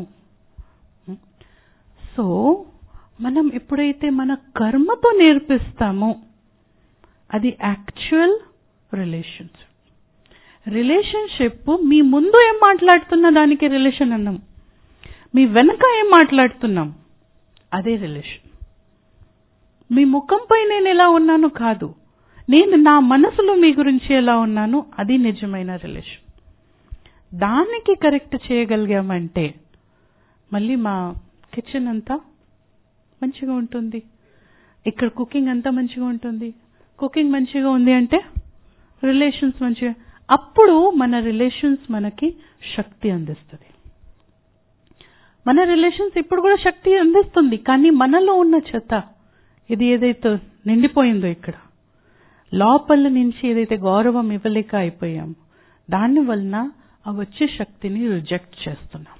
సో మనం ఎప్పుడైతే మన కర్మతో నేర్పిస్తామో అది యాక్చువల్ రిలేషన్షిప్ రిలేషన్షిప్ మీ ముందు ఏం మాట్లాడుతున్న దానికి రిలేషన్ అన్నాం మీ వెనక ఏం మాట్లాడుతున్నాం అదే రిలేషన్ మీ ముఖంపై నేను ఎలా ఉన్నాను కాదు నేను నా మనసులో మీ గురించి ఎలా ఉన్నాను అది నిజమైన రిలేషన్ దానికి కరెక్ట్ చేయగలిగామంటే మళ్ళీ మా కిచెన్ అంతా మంచిగా ఉంటుంది ఇక్కడ కుకింగ్ అంతా మంచిగా ఉంటుంది కుకింగ్ మంచిగా ఉంది అంటే రిలేషన్స్ మంచిగా అప్పుడు మన రిలేషన్స్ మనకి శక్తి అందిస్తుంది మన రిలేషన్స్ ఇప్పుడు కూడా శక్తి అందిస్తుంది కానీ మనలో ఉన్న చెత్త ఇది ఏదైతే నిండిపోయిందో ఇక్కడ లోపల నుంచి ఏదైతే గౌరవం ఇవ్వలేక అయిపోయామో దాని వలన ఆ వచ్చే శక్తిని రిజెక్ట్ చేస్తున్నాం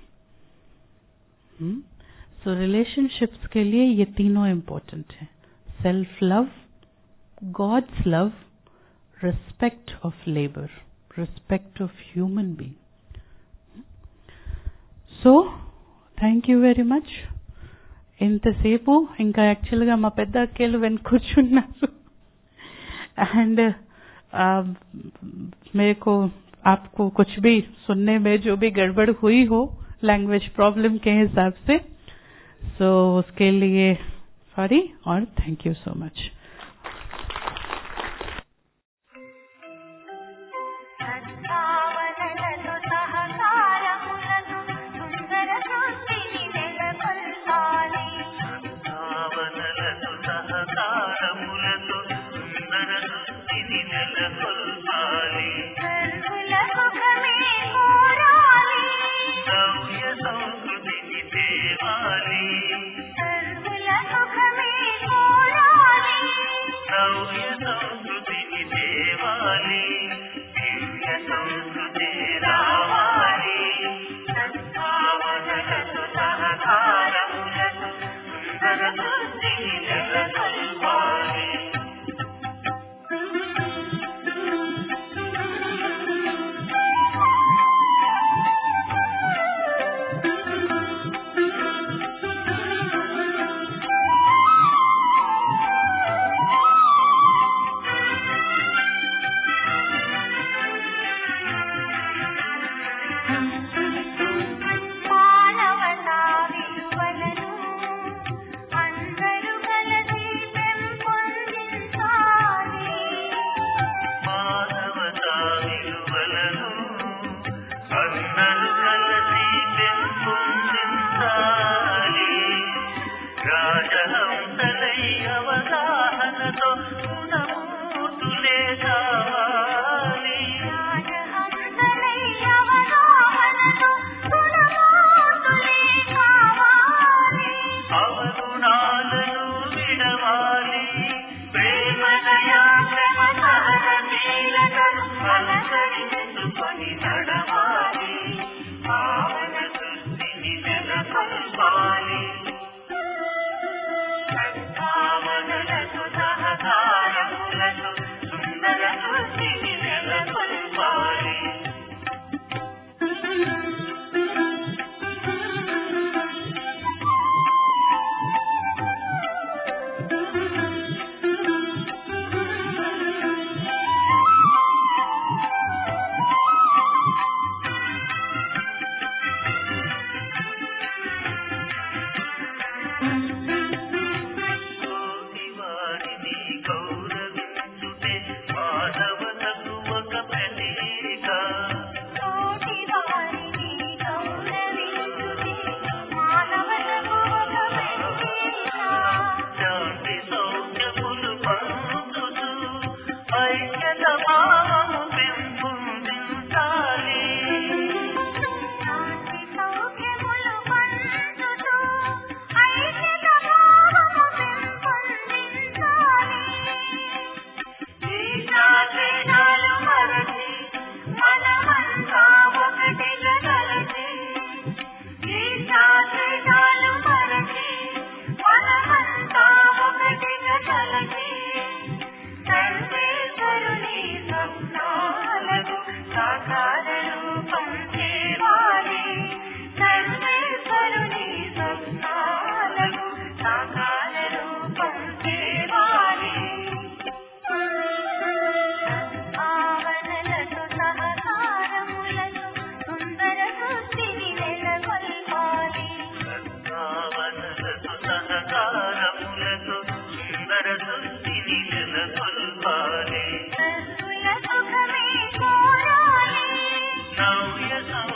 सो रिलेशनशिप्स के लिए ये तीनों इम्पोर्टेंट है self love God's love respect of labour respect of human being so thank you very much ఇంతసేపు ఇంకా యాక్చువల్గా మా పెద్ద అక్కేలు వెనక కూర్చున్నారు एंड मेरे को आपको कुछ भी सुनने में जो भी गड़बड़ हुई हो लैंग्वेज प्रॉब्लम के हिसाब से सो उसके लिए सॉरी और थैंक यू सो मच సద్భావనలను సహకారములను సుందర సృష్టిని నెలకొల్పాలి భావనలతో సహకారములతో సుందర సృష్టిని నెలకొల్పాలి సర్వుల సుఖమే కోరాలి సౌర్య సంస్కృతిని తేవాలి సర్వుల సుఖమే కోరాలి సౌర్య సంస్కృతిని తేవాలి దివ్య సంస్కృతి రావాలి సద్భావనలను సహకారములను సుందర సృష్టిని నెలకొల్పాలి నవ్య